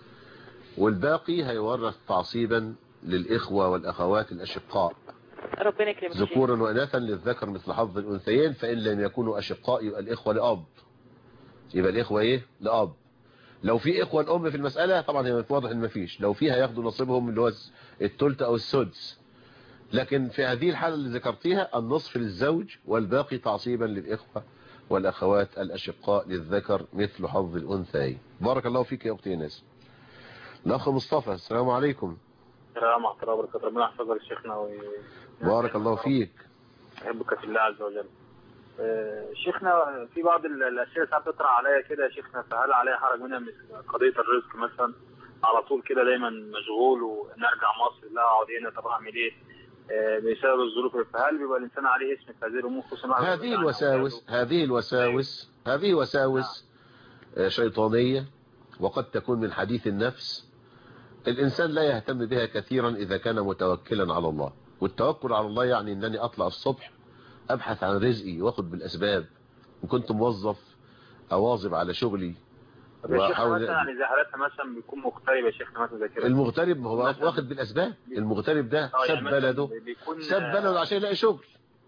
والباقي هيورث تعصيبا للإخوة والأخوات الأشقاء ربنا يكرمك يا شيخ. ذكورا وإناثا للذكر مثل حظ الأنثيين فإن لم يكونوا أشقاء يبقى الإخوة لأب يبقى الإخوة إيه لأب لو في إخوة الأم في المسألة طبعا هي واضح إن مفيش لو فيها ياخدوا نصيبهم اللي هو التلت أو السدس لكن في هذه الحالة اللي ذكرتيها النصف للزوج والباقي تعصيبا للإخوة والأخوات الأشقاء للذكر مثل حظ الأنثيين بارك الله فيك يا أختي ناس الأخ مصطفى السلام عليكم السلام ورحمة الله وبركاته ربنا يحفظك يا شيخنا بارك الله فيك ويحبك في الله عز وجل آه، شيخنا في بعض ال- الأشياء ساعات بتطرح عليا كده يا شيخنا فهل عليا حرج منها مثل قضية الرزق مثلا على طول كده دايما مشغول ونرجع مصر لا أقعد هنا طب أعمل إيه آه، بسبب الظروف فهل بيبقى الإنسان عليه اسم في هذه الأمور خصوصا بعد- هذه الوساوس هذه الوساوس هذه وساوس آه، شيطانية وقد تكون من حديث النفس الإنسان لا يهتم بها كثيرا إذا كان متوكلا على الله والتوكل على الله يعني أنني أطلع الصبح أبحث عن رزقي وأخذ بالأسباب إن كنت موظف أواظب على شغلي طب يا شيخنا وأحاول مثلا يعني زي حالاتنا مثلا بيكون مغترب يا شيخنا مثلا زي كده المغترب ما هو واخد بالأسباب المغترب ده آه، ساب يعني مثلا بلده بيكون ساب بلده عشان يلاقي شغل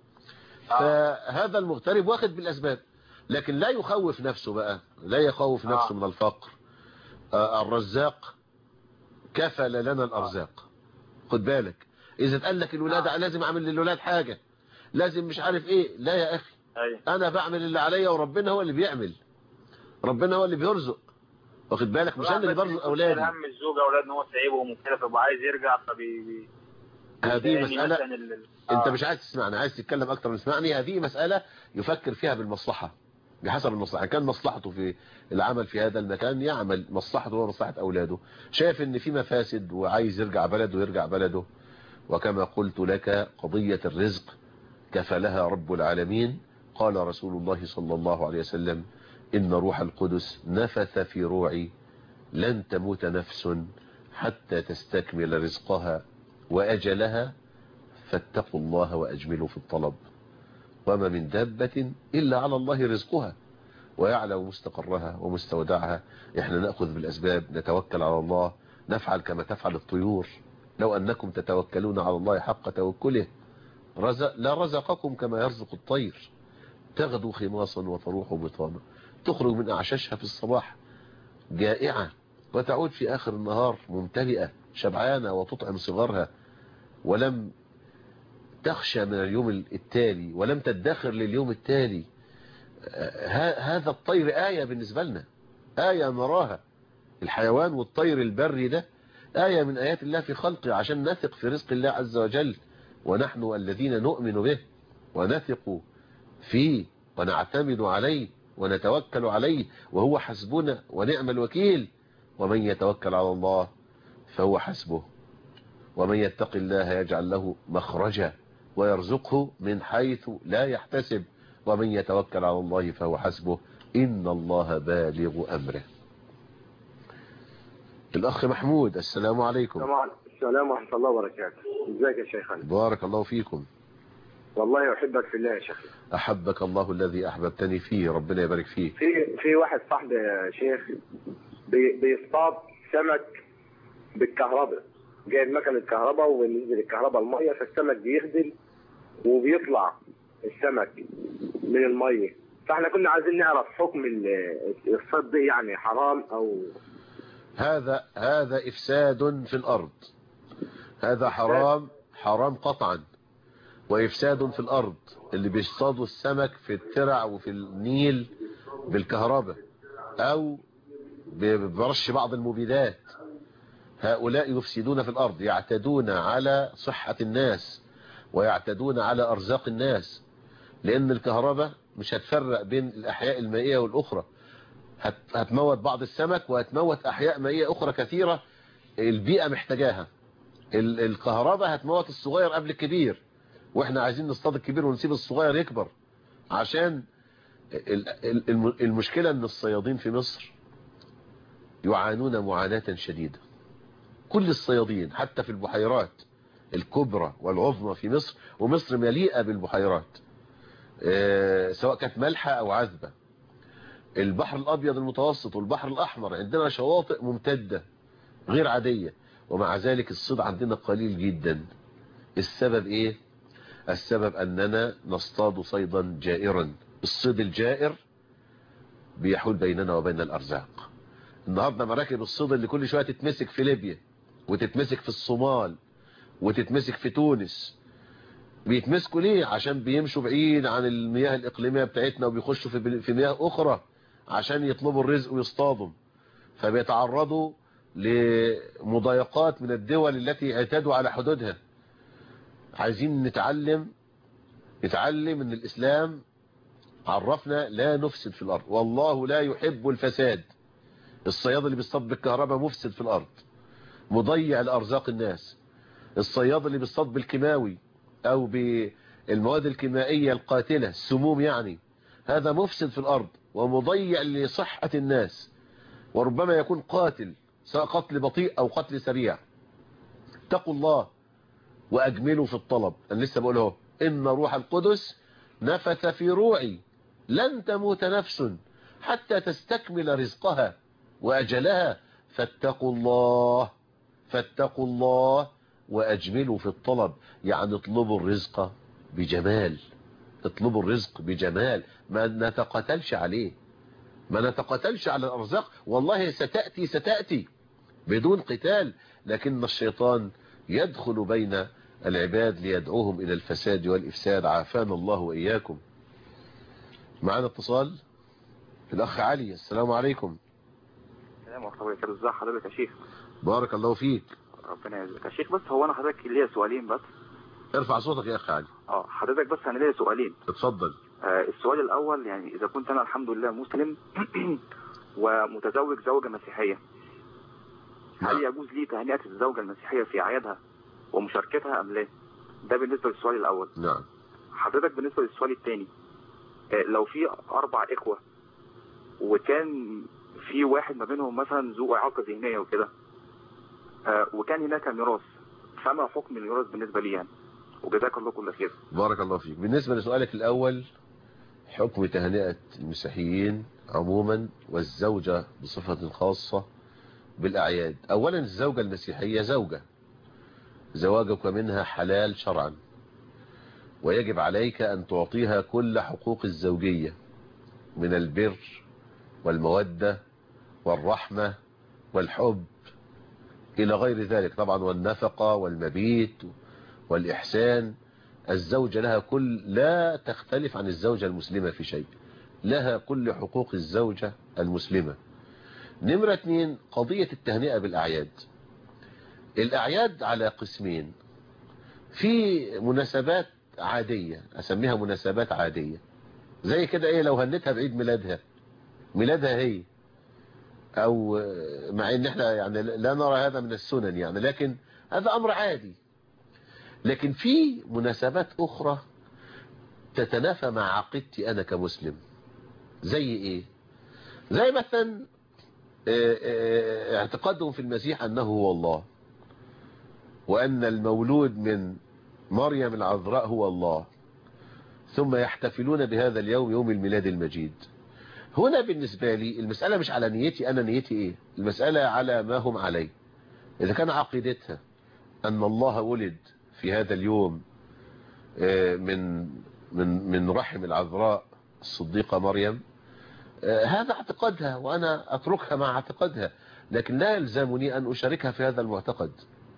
فهذا المغترب واخد بالأسباب لكن لا يخوف نفسه بقى لا يخوف نفسه من الفقر آه، الرزاق كفل لنا الأرزاق خد بالك إذا اتقال لك الولادة لازم أعمل للولاد حاجة لازم مش عارف إيه لا يا أخي أيوة. أنا بعمل اللي عليا وربنا هو اللي بيعمل ربنا هو اللي بيرزق واخد بالك مش أنا اللي برزق أولادي هم الزوجة أولاد إن هو سايبهم وكده فبقى عايز يرجع فبي بي- هذه بيلاقي مسألة مثلا ال- ال- انت آه. مش عايز تسمعني عايز تتكلم اكتر من تسمعني هذه مسألة يفكر فيها بالمصلحة بحسب المصلحة كان مصلحته في العمل في هذا المكان يعمل مصلحته ومصلحة اولاده شايف ان في مفاسد وعايز يرجع بلده ويرجع بلده وكما قلت لك قضية الرزق كفلها رب العالمين قال رسول الله صلى الله عليه وسلم إن روح القدس نفث في روعي لن تموت نفس حتى تستكمل رزقها وأجلها فاتقوا الله وأجملوا في الطلب وما من دابة إلا على الله رزقها ويعلم مستقرها ومستودعها احنا نأخذ بالأسباب نتوكل على الله نفعل كما تفعل الطيور لو أنكم تتوكلون على الله حق توكله رزق لا رزقكم كما يرزق الطير تغدو خماصا وتروح بطانا تخرج من أعشاشها في الصباح جائعة وتعود في آخر النهار ممتلئة شبعانة وتطعم صغارها ولم تخشى من اليوم التالي ولم تدخر لليوم التالي هذا الطير آية بالنسبة لنا آية نراها الحيوان والطير البري ده آية من آيات الله في خلقه عشان نثق في رزق الله عز وجل ونحن الذين نؤمن به ونثق فيه ونعتمد عليه ونتوكل عليه وهو حسبنا ونعم الوكيل ومن يتوكل على الله فهو حسبه ومن يتق الله يجعل له مخرجا ويرزقه من حيث لا يحتسب ومن يتوكل على الله فهو حسبه إن الله بالغ أمره الأخ محمود السلام عليكم السلام ورحمة الله وبركاته ازيك يا شيخنا بارك الله فيكم والله أحبك في الله يا شيخ أحبك الله الذي أحببتني فيه ربنا يبارك فيه في في واحد صاحبي يا شيخ بي- بيصطاد سمك بالكهرباء جايب مكنة كهرباء وبينزل الكهرباء المية فالسمك بيخدم وبيطلع السمك من المية فاحنا كنا عايزين نعرف حكم ال- الصيد ده يعني حرام او هذا هذا إفساد في الأرض هذا حرام حرام قطعا وإفساد في الأرض اللي بيصطادوا السمك في الترع وفي النيل بالكهرباء أو برش بعض المبيدات هؤلاء يفسدون في الأرض يعتدون على صحة الناس ويعتدون على أرزاق الناس لأن الكهرباء مش هتفرق بين الأحياء المائية والأخرى هت- هتموت بعض السمك وهتموت أحياء مائية أخرى كثيرة البيئة محتاجاها ال- الكهرباء هتموت الصغير قبل الكبير واحنا عايزين نصطاد الكبير ونسيب الصغير يكبر عشان ال- ال- الم- المشكلة ان الصيادين في مصر يعانون معاناة شديدة كل الصيادين حتى في البحيرات الكبرى والعظمى في مصر ومصر مليئة بالبحيرات آه، سواء كانت مالحة او عذبة البحر الابيض المتوسط والبحر الاحمر عندنا شواطئ ممتدة غير عادية ومع ذلك الصيد عندنا قليل جدا السبب ايه السبب اننا نصطاد صيدا جائرا الصيد الجائر بيحول بيننا وبين الارزاق النهاردة مراكب الصيد اللي كل شوية تتمسك في ليبيا وتتمسك في الصومال وتتمسك في تونس بيتمسكوا ليه عشان بيمشوا بعيد عن المياه الإقليمية بتاعتنا وبيخشوا في في مياه أخرى عشان يطلبوا الرزق ويصطادوا فبيتعرضوا لمضايقات من الدول التي اعتادوا على حدودها عايزين نتعلم نتعلم ان الإسلام عرفنا لا نفسد في الأرض والله لا يحب الفساد الصياد اللي بيصطاد بالكهرباء مفسد في الأرض مضيع لأرزاق الناس الصياد اللي بيصطاد بالكيماوي أو بالمواد الكيميائية القاتلة السموم يعني هذا مفسد في الأرض ومضيع لصحة الناس وربما يكون قاتل سواء قتل بطيء أو قتل سريع اتقوا الله وأجملوا في الطلب أنا لسه بقوله إن روح القدس نفث في روعي لن تموت نفس حتى تستكمل رزقها وأجلها فاتقوا الله فاتقوا الله وأجملوا في الطلب يعني اطلبوا الرزق بجمال اطلبوا الرزق بجمال ما نتقتلش عليه ما نتقتلش على الأرزاق والله ستأتي ستأتي بدون قتال لكن الشيطان يدخل بين العباد ليدعوهم إلى الفساد والإفساد عافانا الله وإياكم معنا اتصال الأخ علي السلام عليكم السلام ورحمة الله وبركاته ازي حضرتك يا شيخ بارك الله فيك ربنا يعزك يا شيخ بس هو انا حضرتك ليا سؤالين بس ارفع صوتك يا أخ علي اه حضرتك بس انا ليا سؤالين اتفضل آه السؤال الاول يعني اذا كنت انا الحمد لله مسلم ومتزوج زوجة مسيحية هل يجوز لي تهنئة الزوجة المسيحية في اعيادها ومشاركتها ام لا ده بالنسبة للسؤال الاول نعم حضرتك بالنسبة للسؤال الثاني آه لو في اربع اخوة وكان في واحد ما بينهم مثلا ذو اعاقة ذهنية وكده آه وكان هناك ميراث فما حكم الميراث بالنسبة لي يعني وجزاك الله كل خير بارك الله فيك بالنسبة لسؤالك الأول حكم تهنئة المسيحيين عموما والزوجة بصفة خاصة بالأعياد أولا الزوجة المسيحية زوجة زواجك منها حلال شرعا ويجب عليك أن تعطيها كل حقوق الزوجية من البر والمودة والرحمة والحب إلى غير ذلك طبعا والنفقة والمبيت والإحسان الزوجة لها كل لا تختلف عن الزوجة المسلمة في شيء لها كل حقوق الزوجة المسلمة نمرة اثنين قضية التهنئة بالأعياد الأعياد على قسمين في مناسبات عادية أسميها مناسبات عادية زي كده ايه لو هنتها بعيد ميلادها ميلادها هي او مع ان احنا يعني لا نرى هذا من السنن يعني لكن هذا امر عادي لكن في مناسبات اخرى تتنافى مع عقيدتي انا كمسلم زي ايه زي مثلا اه اه اعتقادهم في المسيح انه هو الله وان المولود من مريم العذراء هو الله ثم يحتفلون بهذا اليوم يوم الميلاد المجيد هنا بالنسبة لي المسألة مش على نيتي أنا نيتي إيه المسألة على ما هم عليه إذا كان عقيدتها أن الله ولد في هذا اليوم من من من رحم العذراء الصديقة مريم هذا اعتقادها وأنا أتركها مع اعتقادها لكن لا يلزمني أن أشاركها في هذا المعتقد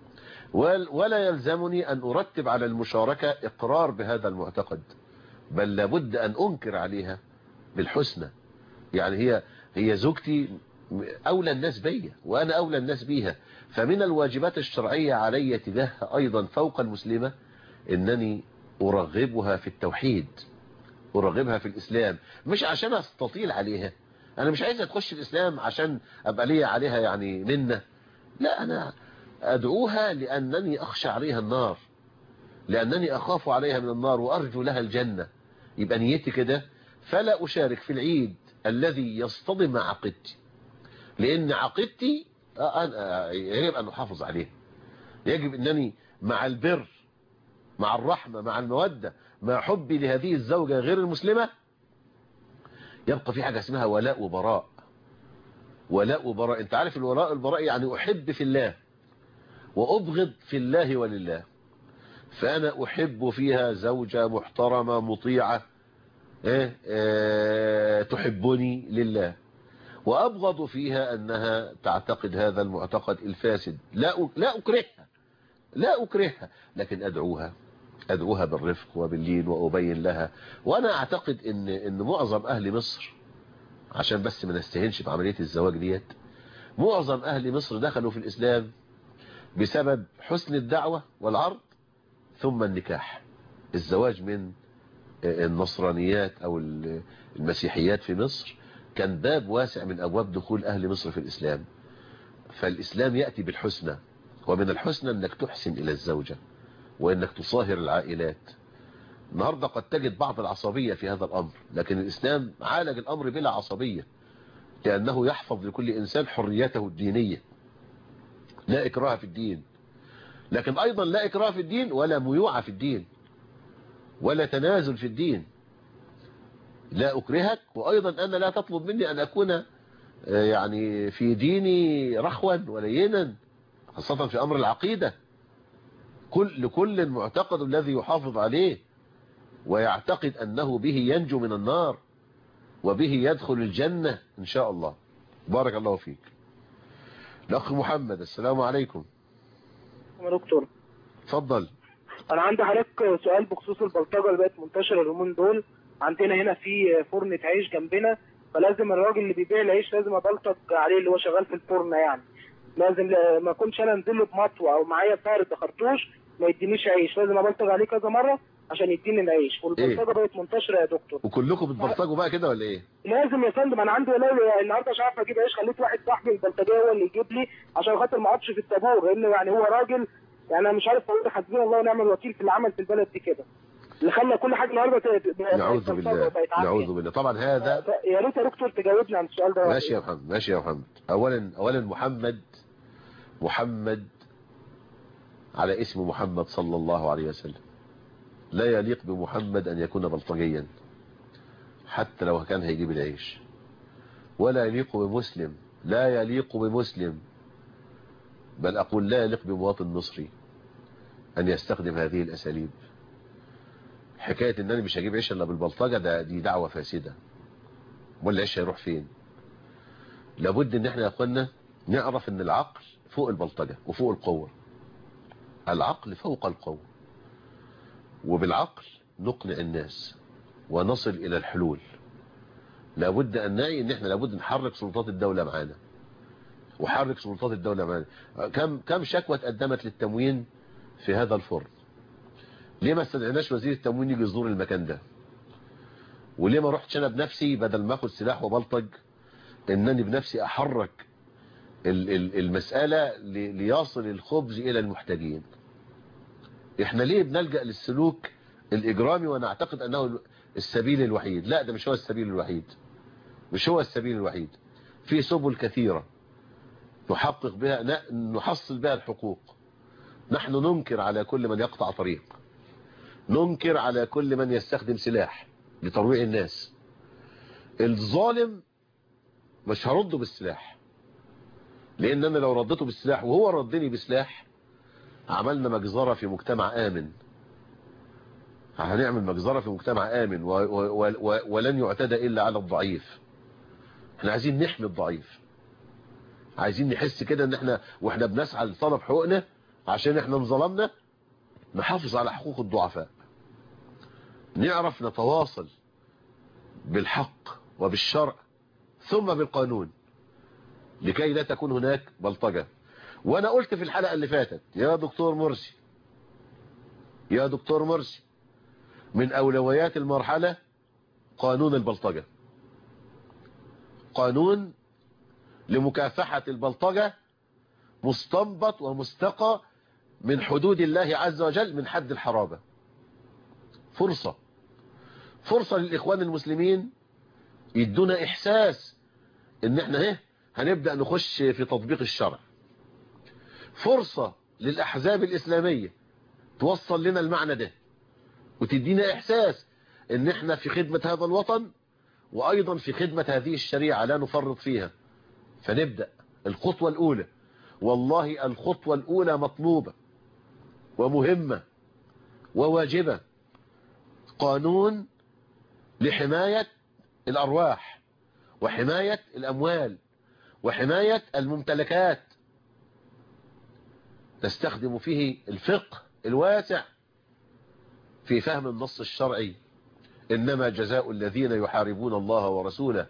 ولا يلزمني أن أرتب على المشاركة إقرار بهذا المعتقد بل لابد أن أنكر عليها بالحسنى يعني هي هي زوجتي أولى الناس بيا وأنا أولى الناس بيها فمن الواجبات الشرعية علي تجاهها أيضا فوق المسلمة أنني أرغبها في التوحيد أرغبها في الإسلام مش عشان أستطيل عليها أنا مش عايزة تخش الإسلام عشان أبقى لي عليها يعني منة لا أنا أدعوها لأنني أخشى عليها النار لأنني أخاف عليها من النار وأرجو لها الجنة يبقى نيتي كده فلا أشارك في العيد الذي يصطدم مع عقيدتي لأن عقيدتي يجب أن أحافظ عليها يجب أنني مع البر مع الرحمة مع المودة مع حبي لهذه الزوجة غير المسلمة يبقى في حاجة اسمها ولاء وبراء ولاء وبراء انت عارف الولاء والبراء يعني أحب في الله وأبغض في الله ولله فأنا أحب فيها زوجة محترمة مطيعة إيه إيه تحبني لله وأبغض فيها أنها تعتقد هذا المعتقد الفاسد لا لا أكرهها لا أكرهها لكن أدعوها أدعوها بالرفق وباللين وأبين لها وأنا أعتقد إن, إن معظم أهل مصر عشان بس ما نستهنش بعملية الزواج ديت معظم أهل مصر دخلوا في الإسلام بسبب حسن الدعوة والعرض ثم النكاح الزواج من النصرانيات أو المسيحيات في مصر كان باب واسع من أبواب دخول أهل مصر في الإسلام فالإسلام يأتي بالحسنى ومن الحسنى أنك تحسن إلى الزوجة وأنك تصاهر العائلات النهاردة قد تجد بعض العصبية في هذا الأمر لكن الإسلام عالج الأمر بلا عصبية لأنه يحفظ لكل إنسان حريته الدينية لا إكراه في الدين لكن أيضا لا إكراه في الدين ولا ميوعة في الدين ولا تنازل في الدين لا أكرهك وأيضا أنا لا تطلب مني أن أكون يعني في ديني رخوا ولينا خاصة في أمر العقيدة كل لكل معتقد الذي يحافظ عليه ويعتقد أنه به ينجو من النار وبه يدخل الجنة إن شاء الله بارك الله فيك الأخ محمد السلام عليكم يا دكتور اتفضل انا عندي حضرتك سؤال بخصوص البلطجه اللي بقت منتشره اليومين دول عندنا هنا في فرن عيش جنبنا فلازم الراجل اللي بيبيع العيش لازم ابلطج عليه اللي هو شغال في الفرن يعني لازم ما اكونش انا انزل له بمطوه او معايا فارد خرطوش ما يدينيش عيش لازم ابلطج عليه كذا مره عشان يديني العيش والبلطجه إيه؟ بقت منتشره يا دكتور وكلكم بتبلطجوا بقى كده ولا ايه لازم يا فندم انا عندي ولا النهارده مش عارف اجيب عيش خليت واحد صاحبي البلطجيه هو اللي يجيب لي عشان خاطر ما اقعدش في الطابور لان يعني هو راجل يعني انا مش عارف اقول حسبنا الله ونعم الوكيل في اللي عمل في البلد دي كده اللي خلى كل حاجه النهارده ت- نعوذ بالله نعوذ بالله طبعا هذا يا ريت يا دكتور تجاوبني عن السؤال ده ماشي يا محمد ماشي يا محمد اولا اولا محمد محمد على اسم محمد صلى الله عليه وسلم لا يليق بمحمد ان يكون بلطجيا حتى لو كان هيجيب العيش ولا يليق بمسلم لا يليق بمسلم بل اقول لا يليق بمواطن مصري ان يستخدم هذه الاساليب حكاية ان انا مش هجيب عيش الا بالبلطجة ده دي دعوة فاسدة ولا العيش هيروح فين لابد ان احنا يا اخوانا نعرف ان العقل فوق البلطجة وفوق القوة العقل فوق القوة وبالعقل نقنع الناس ونصل الى الحلول لابد ان نعي ان احنا لابد نحرك سلطات الدولة معانا وحرك سلطات الدولة معانا كم كم شكوى اتقدمت للتموين في هذا الفرن ليه ما استدعناش وزير التموين يجي يزور المكان ده وليه ما رحتش انا بنفسي بدل ما اخد سلاح وبلطج انني بنفسي احرك ال- ال- المسألة لي- ليصل الخبز الى المحتاجين احنا ليه بنلجأ للسلوك الاجرامي ونعتقد انه السبيل الوحيد لا ده مش هو السبيل الوحيد مش هو السبيل الوحيد في سبل كثيرة نحقق بها ن- نحصل بها الحقوق نحن ننكر على كل من يقطع طريق ننكر على كل من يستخدم سلاح لترويع الناس الظالم مش هرده بالسلاح لان انا لو ردته بالسلاح وهو ردني بسلاح عملنا مجزرة في مجتمع امن هنعمل مجزرة في مجتمع امن و و و ولن يعتدى الا على الضعيف احنا عايزين نحمي الضعيف عايزين نحس كده ان احنا واحنا بنسعى لطلب حقوقنا عشان احنا انظلمنا نحافظ على حقوق الضعفاء نعرف نتواصل بالحق وبالشرع ثم بالقانون لكي لا تكون هناك بلطجة وانا قلت في الحلقة اللي فاتت يا دكتور مرسي يا دكتور مرسي من اولويات المرحلة قانون البلطجة قانون لمكافحة البلطجة مستنبط ومستقى من حدود الله عز وجل من حد الحرابة فرصة فرصة للإخوان المسلمين يدونا إحساس إن إحنا هه هنبدأ نخش في تطبيق الشرع فرصة للأحزاب الإسلامية توصل لنا المعنى ده وتدينا إحساس إن إحنا في خدمة هذا الوطن وأيضا في خدمة هذه الشريعة لا نفرط فيها فنبدأ الخطوة الأولى والله الخطوة الأولى مطلوبة ومهمة وواجبة قانون لحماية الأرواح وحماية الأموال وحماية الممتلكات نستخدم فيه الفقه الواسع في فهم النص الشرعي إنما جزاء الذين يحاربون الله ورسوله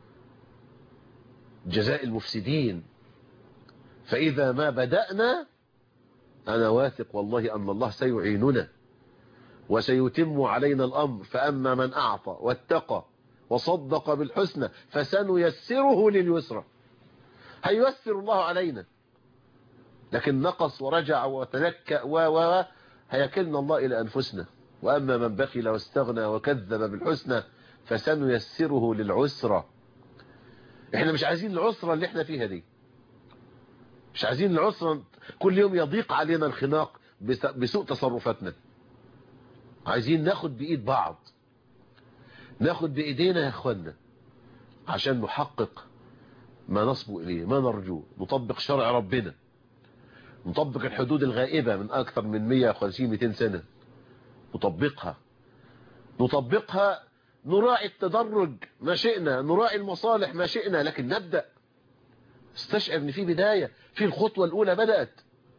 جزاء المفسدين فإذا ما بدأنا أنا واثق والله أن الله سيعيننا وسيتم علينا الأمر فأما من أعطى واتقى وصدق بالحسنى فسنيسره لليسرى هييسر الله علينا لكن نقص ورجع وتنكأ و و هيكلنا الله إلى أنفسنا وأما من بخل واستغنى وكذب بالحسنى فسنيسره للعسرى احنا مش عايزين العسرة اللي احنا فيها دي مش عايزين العسرة كل يوم يضيق علينا الخناق بسوء تصرفاتنا عايزين ناخد بإيد بعض ناخد بإيدينا يا اخوانا عشان نحقق ما نصبو إليه ما نرجوه نطبق شرع ربنا نطبق الحدود الغائبة من أكثر من 150-200 سنة نطبقها نطبقها نراعي التدرج ما شئنا نراعي المصالح ما شئنا لكن نبدأ استشعر ان في بداية في الخطوة الأولى بدأت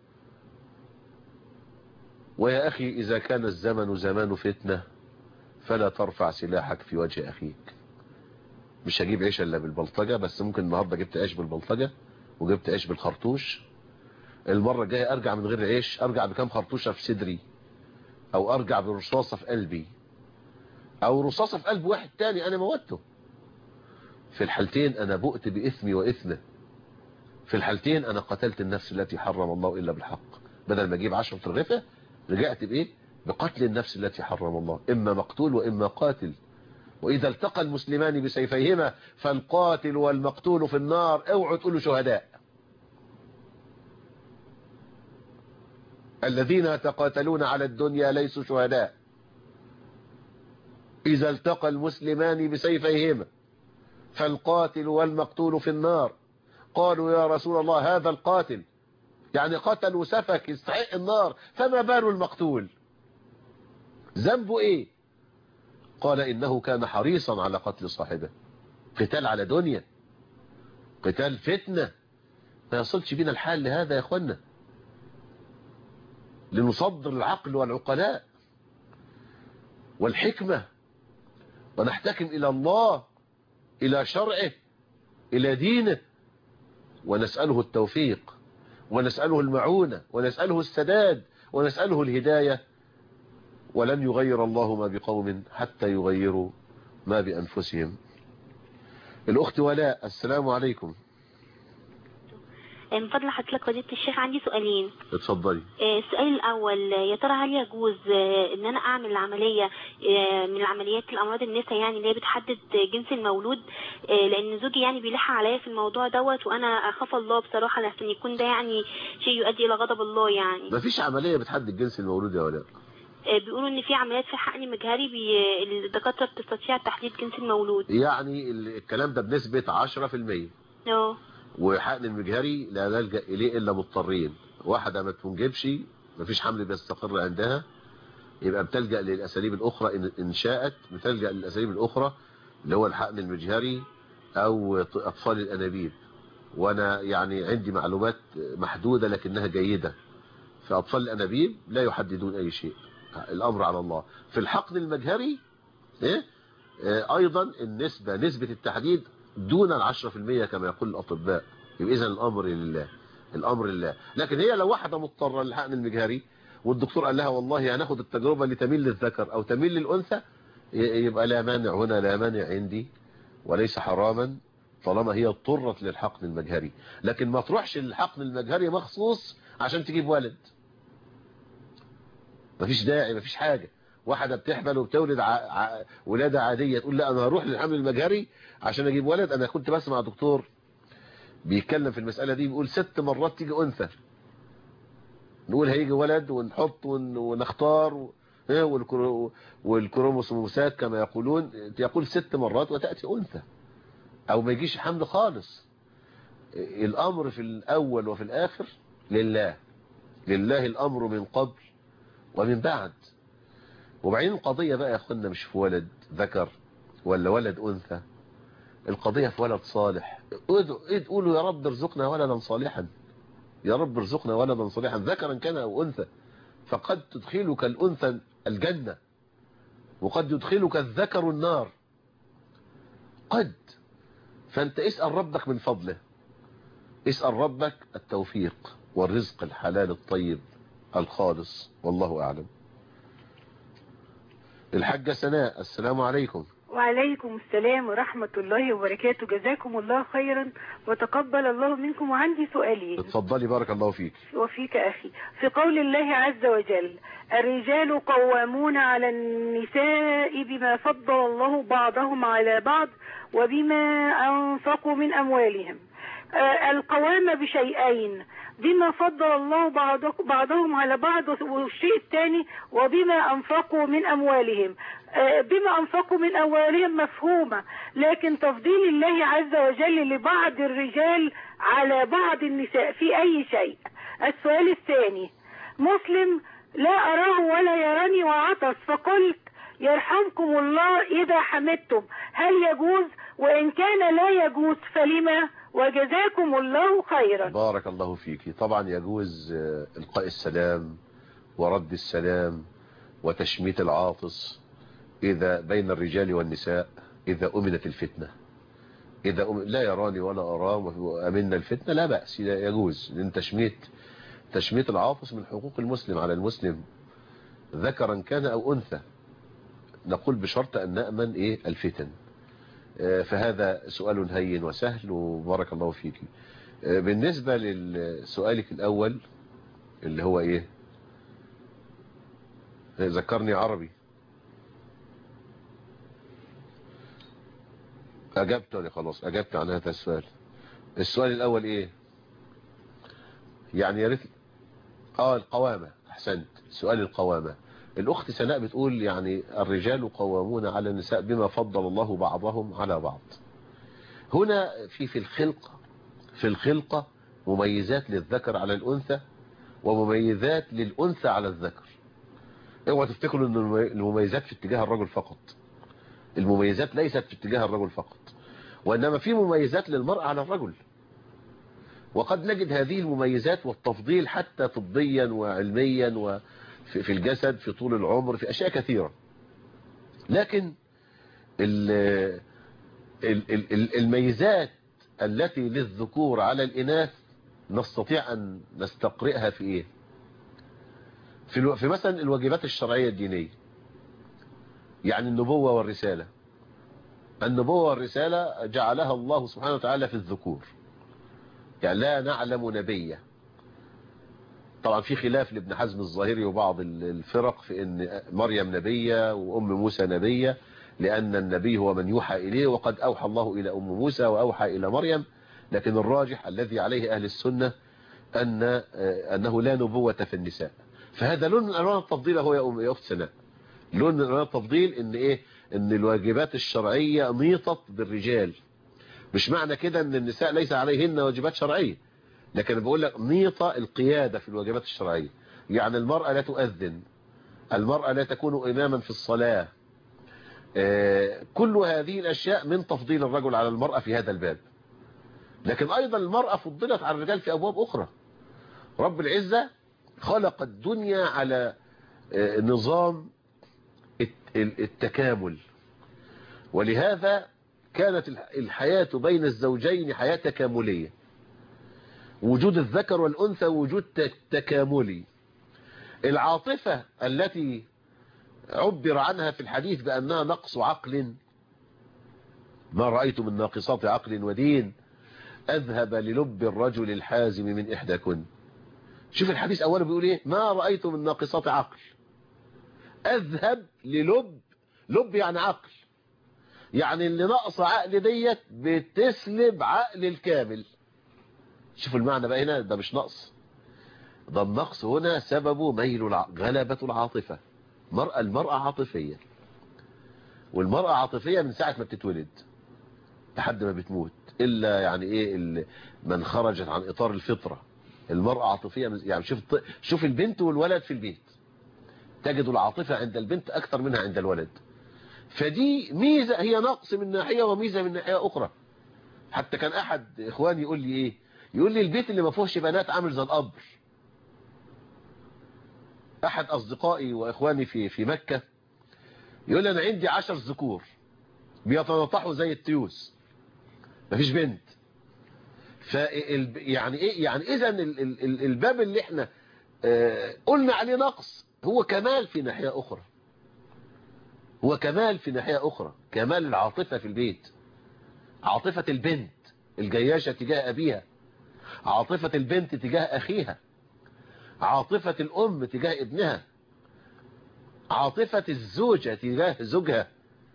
ويا أخي إذا كان الزمن زمان فتنة فلا ترفع سلاحك في وجه أخيك مش هجيب عيش إلا بالبلطجة بس ممكن النهاردة جبت عيش بالبلطجة وجبت عيش بالخرطوش المرة الجاية أرجع من غير عيش أرجع بكام خرطوشة في صدري أو أرجع برصاصة في قلبي أو رصاصة في قلب واحد تاني أنا موته في الحالتين أنا بؤت بإثمي وإثمه في الحالتين أنا قتلت النفس التي حرم الله إلا بالحق بدل ما أجيب عشرة رغفة رجعت بإيه بقتل النفس التي حرم الله إما مقتول وإما قاتل وإذا التقى المسلمان بسيفيهما فالقاتل والمقتول في النار اوعوا تقولوا شهداء الذين يتقاتلون على الدنيا ليسوا شهداء إذا التقى المسلمان بسيفيهما فالقاتل والمقتول في النار قالوا يا رسول الله هذا القاتل يعني قتل وسفك يستحق النار فما بال المقتول ذنبه ايه قال انه كان حريصا على قتل صاحبه قتال على دنيا قتال فتنة ما يصلش بينا الحال لهذا يا اخوانا لنصدر العقل والعقلاء والحكمة ونحتكم إلى الله إلى شرعه إلى دينه ونسأله التوفيق ونسأله المعونة ونسأله السداد ونسأله الهداية ولن يغير الله ما بقوم حتى يغيروا ما بأنفسهم الأخت ولاء السلام عليكم من فضل حضرتك فضيلة الشيخ عندي سؤالين اتفضلي آه، السؤال الأول آه، يا ترى هل يجوز آه، إن أنا أعمل العملية آه، من العمليات الأمراض النساء يعني اللي هي بتحدد جنس المولود آه، لأن زوجي يعني بيلح عليا في الموضوع دوت وأنا أخاف الله بصراحة لحسن يكون ده يعني شيء يؤدي إلى غضب الله يعني مفيش عملية بتحدد جنس المولود يا ولاء آه، بيقولوا إن في عمليات في حقن مجهري بي... الدكاترة بتستطيع تحديد جنس المولود يعني ال- الكلام ده بنسبة 10% اه وحقن المجهري لا نلجأ إليه إلا مضطرين واحدة ما تنجبش مفيش حمل بيستقر عندها يبقى بتلجأ للأساليب الأخرى إن, إن شاءت بتلجأ للأساليب الأخرى اللي هو الحقن المجهري أو ط- أطفال الأنابيب وأنا يعني عندي معلومات محدودة لكنها جيدة في أطفال الأنابيب لا يحددون أي شيء الأمر على الله في الحقن المجهري إيه؟ آه، أيضا النسبة نسبة التحديد دون العشرة في المية كما يقول الأطباء يبقى إذن الأمر لله الأمر لله لكن هي لو واحدة مضطرة للحقن المجهري والدكتور قال لها والله هناخد التجربة اللي تميل للذكر أو تميل للأنثى ي- يبقى لا مانع هنا لا مانع عندي وليس حراما طالما هي اضطرت للحقن المجهري لكن ما تروحش للحقن المجهري مخصوص عشان تجيب ولد مفيش داعي مفيش حاجة واحدة بتحمل وبتولد ع... ع... ولادة عادية تقول لا انا هروح للحمل المجهري عشان اجيب ولد انا كنت بسمع دكتور بيتكلم في المسألة دي بيقول ست مرات تيجي انثى نقول هيجي ولد ونحط ون... ونختار و... إيه والكرو... والكروموسوموسات كما يقولون يقول ست مرات وتأتي انثى او ما يجيش حمل خالص الامر في الاول وفي الاخر لله لله الامر من قبل ومن بعد وبعدين القضية بقى يا اخوانا مش في ولد ذكر ولا ولد انثى القضية في ولد صالح ادعوا- قولوا يا رب ارزقنا ولدا صالحا يا رب ارزقنا ولدا صالحا ذكرا كان او انثى فقد تدخلك الانثى الجنة وقد يدخلك الذكر النار قد فانت اسأل ربك من فضله اسأل ربك التوفيق والرزق الحلال الطيب الخالص والله أعلم الحاجة سناء السلام عليكم وعليكم السلام ورحمة الله وبركاته جزاكم الله خيرا وتقبل الله منكم وعندي سؤالين اتفضلي بارك الله فيك وفيك أخي في قول الله عز وجل الرجال قوامون على النساء بما فضل الله بعضهم على بعض وبما أنفقوا من أموالهم آه، القوامة بشيئين بما فضل الله بعض- بعضهم على بعض والشيء الثاني وبما أنفقوا من أموالهم آه، بما أنفقوا من أموالهم مفهومة لكن تفضيل الله عز وجل لبعض الرجال على بعض النساء في أي شيء السؤال الثاني مسلم لا أراه ولا يراني وعطس فقلت يرحمكم الله إذا حمدتم هل يجوز وإن كان لا يجوز فلما وجزاكم الله خيرا بارك الله فيك طبعا يجوز آه، إلقاء السلام ورد السلام وتشميت العاطس إذا بين الرجال والنساء إذا أمنت الفتنة إذا أم... لا يراني ولا أراه وأمنا الفتنة لا بأس لا يجوز لأن تشميت تشميت العاطس من حقوق المسلم على المسلم ذكرا كان أو أنثى نقول بشرط أن نأمن إيه الفتن آه، فهذا سؤال هين وسهل وبارك الله فيك آه، بالنسبة لسؤالك الأول اللي هو إيه آه، ذكرني عربي أجبت أنا خلاص أجبت عن هذا السؤال السؤال الأول إيه يعني يا ريت اه القوامة احسنت سؤال القوامة الاخت سناء بتقول يعني الرجال قوامون على النساء بما فضل الله بعضهم على بعض هنا في في الخلقة في الخلقة مميزات للذكر على الانثى ومميزات للانثى على الذكر اوعى تفتكروا ان المميزات في اتجاه الرجل فقط المميزات ليست في اتجاه الرجل فقط وانما في مميزات للمرأة على الرجل وقد نجد هذه المميزات والتفضيل حتى طبيا وعلميا وفي في الجسد في طول العمر في أشياء كثيرة لكن ال ال ال الميزات التي للذكور على الإناث نستطيع أن نستقرئها في إيه في, الو... في مثلا الواجبات الشرعية الدينية يعني النبوة والرسالة النبوة والرسالة جعلها الله سبحانه وتعالى في الذكور يعني لا نعلم نبيا طبعا في خلاف لابن حزم الظاهري وبعض الفرق في ان مريم نبية وام موسى نبية لان النبي هو من يوحى اليه وقد اوحى الله الى ام موسى واوحى الى مريم لكن الراجح الذي عليه اهل السنة ان انه لا نبوة في النساء فهذا لون من الوان التفضيل هو يا ام يا اخت سناء لون من الوان التفضيل ان ايه ان الواجبات الشرعية نيطت بالرجال مش معنى كده ان النساء ليس عليهن واجبات شرعية لكن بقول لك نيطة القيادة في الواجبات الشرعية يعني المرأة لا تؤذن المرأة لا تكون إماما في الصلاة كل هذه الأشياء من تفضيل الرجل على المرأة في هذا الباب لكن أيضا المرأة فضلت على الرجال في أبواب أخرى رب العزة خلق الدنيا على نظام التكامل ولهذا كانت الحياة بين الزوجين حياة تكاملية وجود الذكر والأنثى وجود تكاملي العاطفة التي عبر عنها في الحديث بأنها نقص عقل ما رأيت من ناقصات عقل ودين أذهب للب الرجل الحازم من إحداكن شوف الحديث أولا بيقول إيه ما رأيت من ناقصات عقل أذهب للب لب يعني عقل يعني اللي نقص عقل ديت بتسلب عقل الكامل شوفوا المعنى بقى هنا ده مش نقص ده النقص هنا سببه ميل الع... غلبة العاطفة مرأة المرأة عاطفية والمرأة عاطفية من ساعة ما بتتولد لحد ما بتموت إلا يعني إيه اللي من خرجت عن إطار الفطرة المرأة عاطفية من... يعني شوف شوف البنت والولد في البيت تجد العاطفة عند البنت أكثر منها عند الولد فدي ميزة هي نقص من ناحية وميزة من ناحية أخرى حتى كان أحد إخواني يقول لي إيه يقول لي البيت اللي ما فيهوش بنات عامل زي القبر أحد أصدقائي وإخواني في في مكة يقول لي أنا عندي عشر ذكور بيتنطحوا زي التيوس مفيش بنت ف يعني ايه يعني اذا الباب اللي احنا قلنا عليه نقص هو كمال في ناحية أخرى هو كمال في ناحية أخرى كمال العاطفة في البيت عاطفة البنت الجياشة تجاه أبيها عاطفة البنت تجاه أخيها عاطفة الأم تجاه ابنها عاطفة الزوجة تجاه زوجها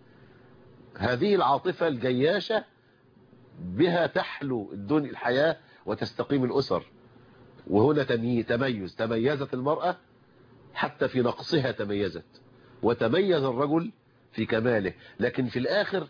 هذه العاطفة الجياشة بها تحلو الدنيا الحياة وتستقيم الأسر وهنا تميز تميزت المرأة حتى في نقصها تميزت وتميز الرجل في كماله لكن في الآخر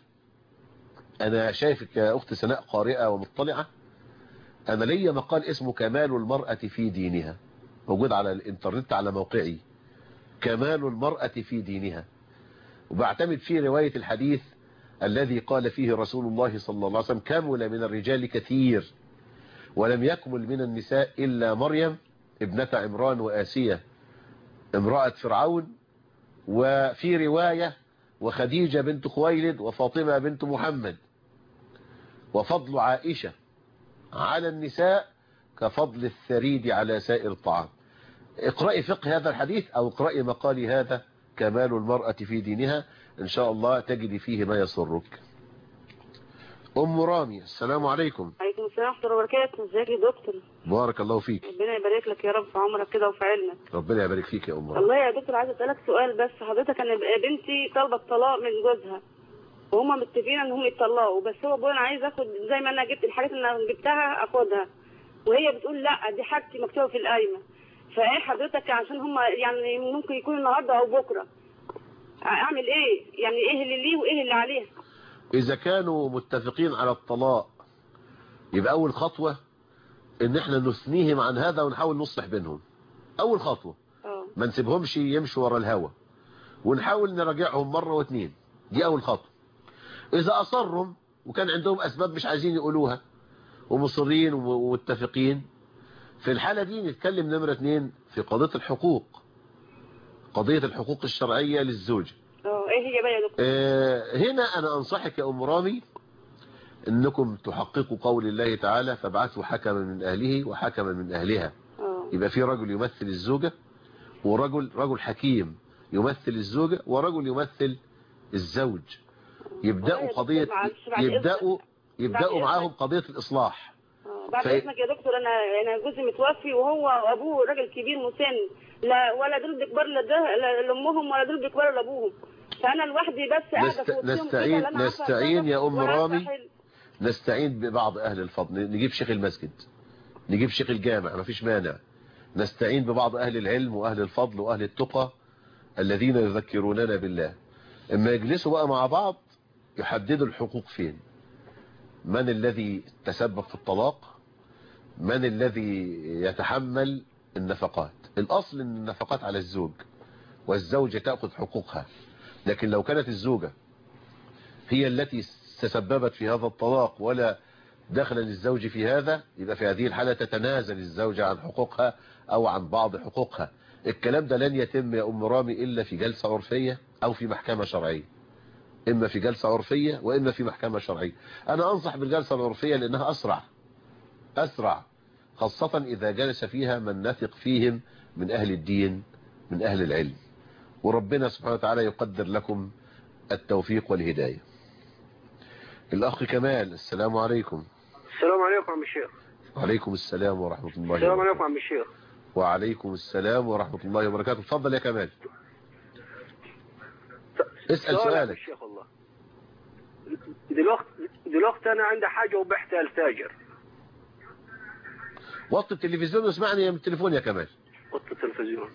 أنا شايفك يا أخت سناء قارئة ومطلعة أنا ليا مقال اسمه كمال المرأة في دينها موجود على الانترنت على موقعي كمال المرأة في دينها وبعتمد فيه رواية الحديث الذي قال فيه رسول الله صلى الله عليه وسلم كمل من الرجال كثير ولم يكمل من النساء إلا مريم ابنة عمران وآسية امرأة فرعون وفي رواية وخديجة بنت خويلد وفاطمة بنت محمد وفضل عائشة على النساء كفضل الثريد على سائر الطعام اقرأي فقه هذا الحديث او اقرأي مقالي هذا كمال المرأة في دينها ان شاء الله تجد فيه ما يسرك ام رامي السلام عليكم عليكم السلام ورحمه الله وبركاته ازيك يا دكتور بارك الله فيك ربنا يبارك لك يا رب في عمرك كده وفي علمك ربنا يبارك فيك يا ام رامي الله يا دكتور عايزه اسالك سؤال بس حضرتك انا بنتي طالبه الطلاق من جوزها وهما متفقين ان هم يتطلقوا بس هو بيقول انا عايز اخد زي ما انا جبت الحاجات اللي انا جبتها اخدها وهي بتقول لا دي حاجتي مكتوبه في القايمه فايه حضرتك عشان هم يعني ممكن يكون النهارده او بكره اعمل ايه يعني ايه اللي ليه وايه اللي عليه اذا كانوا متفقين على الطلاق يبقى اول خطوة ان احنا نثنيهم عن هذا ونحاول نصلح بينهم اول خطوة اه ما نسيبهمش يمشوا ورا الهوى ونحاول نراجعهم مرة واثنين دي اول خطوة اذا اصروا وكان عندهم اسباب مش عايزين يقولوها ومصرين ومتفقين في الحالة دي نتكلم نمرة اثنين في قضية الحقوق قضية الحقوق الشرعية للزوج اه ايه هي بقى يا دكتور آه هنا انا انصحك يا ام رامي انكم تحققوا قول الله تعالى فابعثوا حكما من اهله وحكما من اهلها اه يبقى في رجل يمثل الزوجة ورجل رجل حكيم يمثل الزوجة ورجل يمثل الزوج يبداوا والله يا قضيه دكتور معلش بعد يبداوا يبداوا بعد معاهم قضيه الاصلاح آه، بعد في- اذنك يا دكتور انا انا جوزي متوفي وهو وابوه راجل كبير مسن لا ولا دول بيكبروا لا ده لا لامهم ولا دول بيكبروا لابوهم فانا لوحدي بس قاعده نست... في وسطهم كده نستعين لا أنا عارفة نستعين يا أتصرف ام ولا عارفة رامي أحل. نستعين ببعض اهل الفضل نجيب شيخ المسجد نجيب شيخ الجامع مفيش مانع نستعين ببعض اهل العلم واهل الفضل واهل التقى الذين يذكروننا بالله اما يجلسوا بقى مع بعض يحددوا الحقوق فين من الذي تسبب في الطلاق من الذي يتحمل النفقات الاصل ان النفقات على الزوج والزوجة تأخذ حقوقها لكن لو كانت الزوجة هي التي تسببت في هذا الطلاق ولا دخل للزوج في هذا يبقى في هذه الحالة تتنازل الزوجة عن حقوقها او عن بعض حقوقها الكلام ده لن يتم يا ام رامي الا في جلسة عرفية او في محكمة شرعية اما في جلسة عرفية واما في محكمة شرعية انا انصح بالجلسة العرفية لانها اسرع اسرع خاصة اذا جلس فيها من نثق فيهم من اهل الدين من اهل العلم وربنا سبحانه وتعالى يقدر لكم التوفيق والهداية الاخ كمال السلام عليكم السلام عليكم عم الشيخ وعليكم السلام ورحمة الله السلام وبركاته عليكم عم الشيخ وعليكم السلام ورحمة الله وبركاته تفضل يا كمال اسأل سؤال يا عم سؤالك الشيخ والله دلوقتي دلوقتي انا عندي حاجه وبحتها لتاجر وطي التلفزيون واسمعني من التليفون يا كمال قط التلفزيون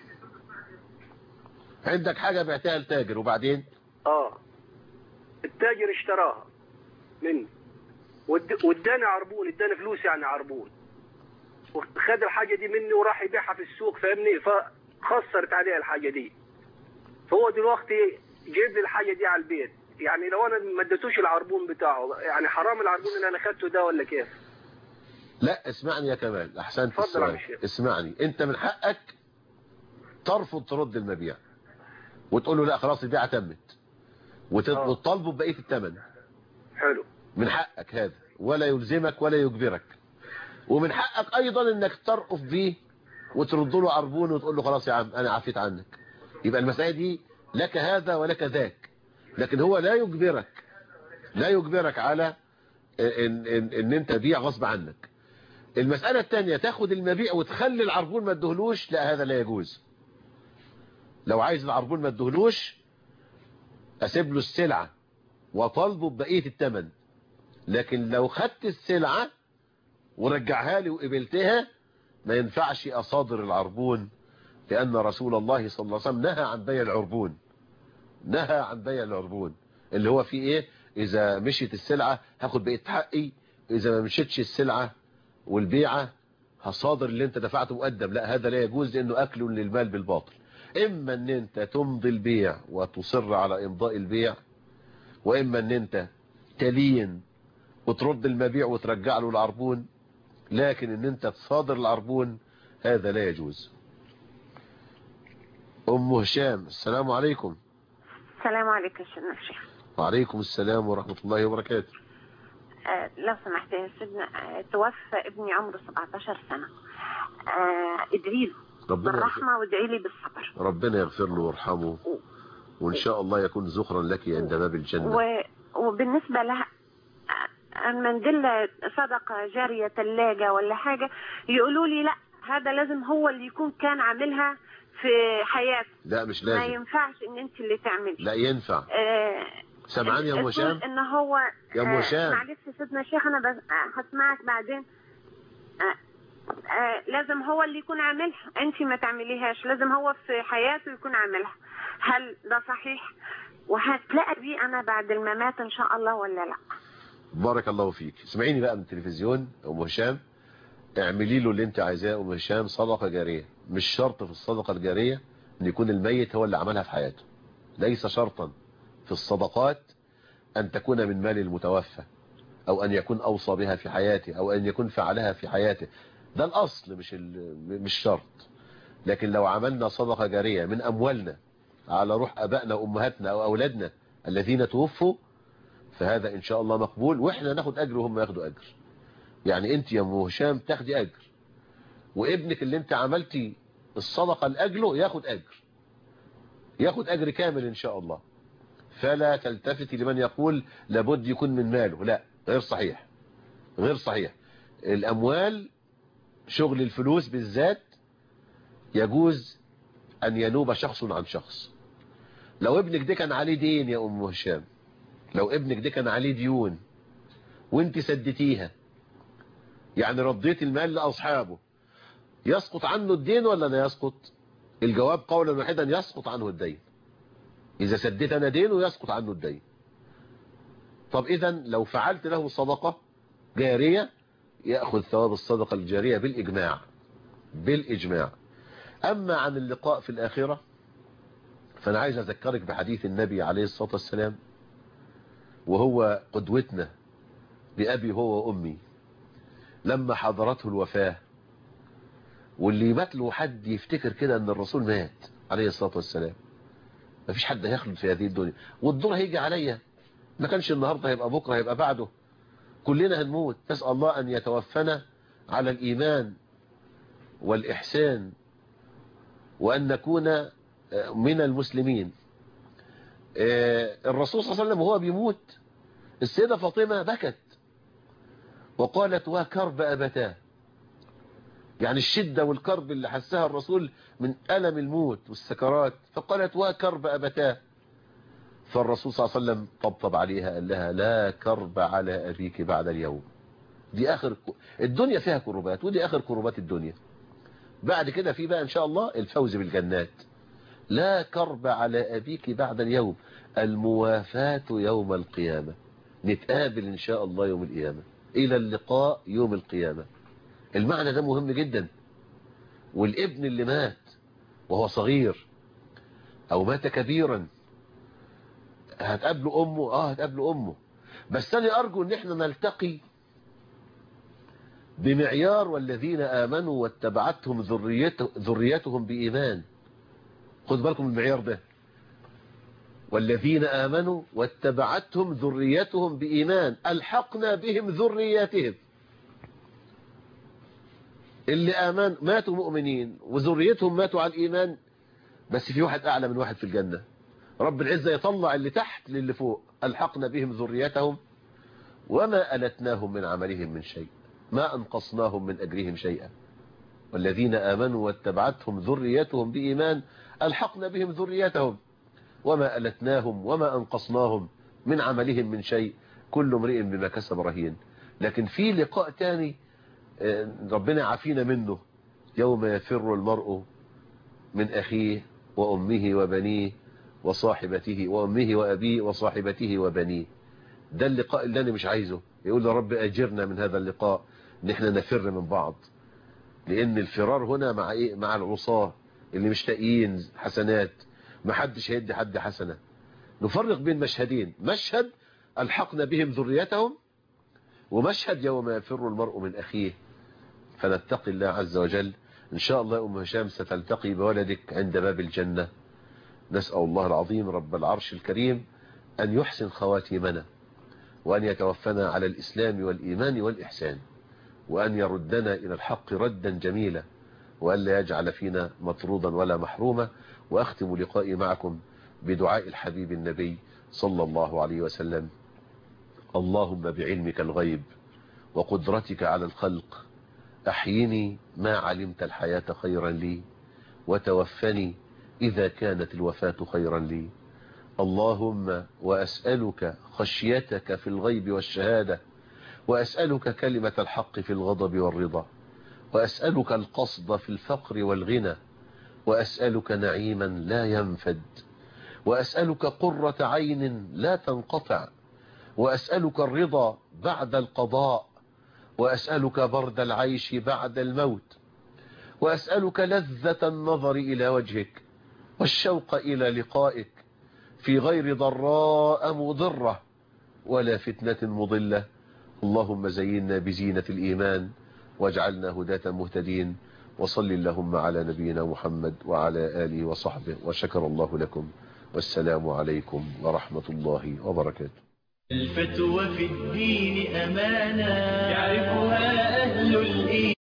عندك حاجة بعتها لتاجر وبعدين اه التاجر اشتراها مني ود- واداني عربون اداني فلوس يعني عربون وخد الحاجه دي مني وراح يبيعها في السوق فاهمني فخسرت عليها الحاجه دي فهو دلوقتي جايب لي الحاجه دي على البيت يعني لو انا ما اديتوش العربون بتاعه يعني حرام العربون اللي انا خدته ده ولا كيف؟ لا اسمعني يا كمال احسنت اتفضل يا السؤال شيخ. اسمعني انت من حقك ترفض ترد المبيع وتقول له لا خلاص البيعة تمت وت- وتطالبه ببقية الثمن حلو من حقك هذا ولا يلزمك ولا يجبرك ومن حقك ايضا انك ترقف بيه وترد له عربون وتقول له خلاص يا عم انا عفيت عنك يبقى المسألة دي لك هذا ولك ذاك لكن هو لا يجبرك لا يجبرك على ان, إن, إن انت تبيع غصب عنك المسألة الثانية تاخد المبيع وتخلي العربون ما ادهلوش لا هذا لا يجوز لو عايز العربون ما ادهلوش اسيب له السلعة وطالبه ببقية الثمن لكن لو خدت السلعة ورجعها لي وقبلتها ما ينفعش أصادر العربون لأن رسول الله صلى الله عليه وسلم نهى عن بيع العربون نهى عن بيع العربون اللي هو فيه ايه اذا مشيت السلعة هاخد بقية حقي اذا ما مشيتش السلعة والبيعة هصادر اللي انت دفعته مقدم لا هذا لا يجوز لانه اكل للمال بالباطل اما ان انت تمضي البيع وتصر على امضاء البيع واما ان انت تلين وترد المبيع وترجع له العربون لكن ان انت تصادر العربون هذا لا يجوز ام هشام السلام عليكم السلام عليكم يا سيدنا الشيخ وعليكم السلام ورحمة الله وبركاته آه لو سمحت يا سيدنا آه توفى ابني عمره 17 سنة آه ادعي له ربنا يغفر, بالرحمة وادعي لي بالصبر ربنا يغفر له ويرحمه وان شاء الله يكون ذخرا لك عند باب الجنة و... وبالنسبة لها آه، المنديل صدقة جارية ثلاجة ولا حاجة يقولوا لي لا هذا لازم هو اللي يكون كان عاملها في حياته لا مش ما لازم ينفعش ان انت اللي تعملي لا ينفع آه سامعاني يا ام الأصول هشام ان هو يا أم آه، هشام. معلش يا سيدنا شيخ انا بس آه، هسمعك بعدين آه، آه، لازم هو اللي يكون عاملها انت ما تعمليهاش لازم هو في حياته يكون عاملها هل ده صحيح وهتلاقي دي انا بعد الممات ان شاء الله ولا لا بارك الله فيك اسمعيني بقى من التلفزيون يا ام هشام اعملي له اللي انت عايزاه يا ام هشام صدقة جارية مش شرط في الصدقة الجارية ان يكون الميت هو اللي عملها في حياته ليس شرطا في الصدقات ان تكون من مال المتوفى او ان يكون اوصى بها في حياته او ان يكون فعلها في حياته ده الاصل مش ال- مش شرط لكن لو عملنا صدقة جارية من اموالنا على روح ابائنا وامهاتنا او اولادنا الذين توفوا فهذا ان شاء الله مقبول واحنا ناخد اجر وهم ياخدوا اجر يعني انت يا ام هشام تاخدي اجر وابنك اللي انت عملتي الصدقة لاجله ياخد اجر ياخد اجر كامل ان شاء الله فلا تلتفت لمن يقول لابد يكون من ماله لا غير صحيح غير صحيح الأموال شغل الفلوس بالذات يجوز أن ينوب شخص عن شخص لو ابنك ده كان عليه دين يا أم هشام لو ابنك ده كان عليه ديون وانت سدتيها يعني رديت المال لأصحابه يسقط عنه الدين ولا لا يسقط الجواب قولا واحدا يسقط عنه الدين إذا سديت أنا دينه يسقط عنه الدين طب إذا لو فعلت له صدقة جارية يأخذ ثواب الصدقة الجارية بالإجماع بالإجماع أما عن اللقاء في الآخرة فأنا عايز أذكرك بحديث النبي عليه الصلاة والسلام وهو قدوتنا بأبي هو وأمي لما حضرته الوفاة واللي مات له حد يفتكر كده أن الرسول مات عليه الصلاة والسلام ما فيش حد هيخلد في هذه الدنيا والدور هيجي عليا ما كانش النهاردة هيبقى بكرة هيبقى بعده كلنا هنموت نسأل الله أن يتوفنا على الإيمان والإحسان وأن نكون من المسلمين الرسول صلى الله عليه وسلم وهو بيموت السيدة فاطمة بكت وقالت وكرب أبتاه يعني الشدة والكرب اللي حسها الرسول من ألم الموت والسكرات فقالت وكرب أبتاه فالرسول صلى الله عليه وسلم طبطب عليها قال لها لا كرب على أبيك بعد اليوم دي آخر الدنيا فيها كربات ودي آخر كربات الدنيا بعد كده في بقى إن شاء الله الفوز بالجنات لا كرب على أبيك بعد اليوم الموافاة يوم القيامة نتقابل إن شاء الله يوم القيامة إلى اللقاء يوم القيامة المعنى ده مهم جدا والابن اللي مات وهو صغير أو مات كبيرا هتقابله أمه آه هتقابله أمه بس أنا أرجو أن احنا نلتقي بمعيار والذين آمنوا واتبعتهم ذريته ذريتهم بإيمان خد بالكم المعيار ده والذين آمنوا واتبعتهم ذريتهم بإيمان ألحقنا بهم ذرياتهم اللي آمن ماتوا مؤمنين وذريتهم ماتوا على الإيمان بس في واحد أعلى من واحد في الجنة رب العزة يطلع اللي تحت للي فوق ألحقنا بهم ذريتهم وما ألتناهم من عملهم من شيء ما أنقصناهم من أجرهم شيئا والذين آمنوا واتبعتهم ذريتهم بإيمان ألحقنا بهم ذريتهم وما ألتناهم وما أنقصناهم من عملهم من شيء كل امرئ بما كسب رهين لكن في لقاء تاني ربنا عافينا منه يوم يفر المرء من أخيه وأمه وبنيه وصاحبته وأمه وأبيه وصاحبته وبنيه ده اللقاء اللي أنا مش عايزه يقول يا رب أجرنا من هذا اللقاء ان احنا نفر من بعض لأن الفرار هنا مع إيه؟ مع العصاه اللي مشتاقين حسنات ما حدش هيدي حد حسنة نفرق بين مشهدين مشهد ألحقنا بهم ذريتهم ومشهد يوم يفر المرء من أخيه فنتقي الله عز وجل إن شاء الله أم هشام ستلتقي بولدك عند باب الجنة نسأل الله العظيم رب العرش الكريم أن يحسن خواتيمنا وأن يتوفنا على الإسلام والإيمان والإحسان وأن يردنا إلى الحق ردا جميلا وأن لا يجعل فينا مطرودا ولا محروما وأختم لقائي معكم بدعاء الحبيب النبي صلى الله عليه وسلم اللهم بعلمك الغيب وقدرتك على الخلق أحيني ما علمت الحياة خيرا لي وتوفني إذا كانت الوفاة خيرا لي اللهم وأسألك خشيتك في الغيب والشهادة وأسألك كلمة الحق في الغضب والرضا وأسألك القصد في الفقر والغنى وأسألك نعيما لا ينفد وأسألك قرة عين لا تنقطع وأسألك الرضا بعد القضاء وأسألك برد العيش بعد الموت وأسألك لذة النظر إلى وجهك والشوق إلى لقائك في غير ضراء مضرة ولا فتنة مضلة اللهم زينا بزينة الإيمان واجعلنا هداة مهتدين وصل اللهم على نبينا محمد وعلى آله وصحبه وشكر الله لكم والسلام عليكم ورحمة الله وبركاته الفتوى في الدين أمانة يعرفها أهل الإيمان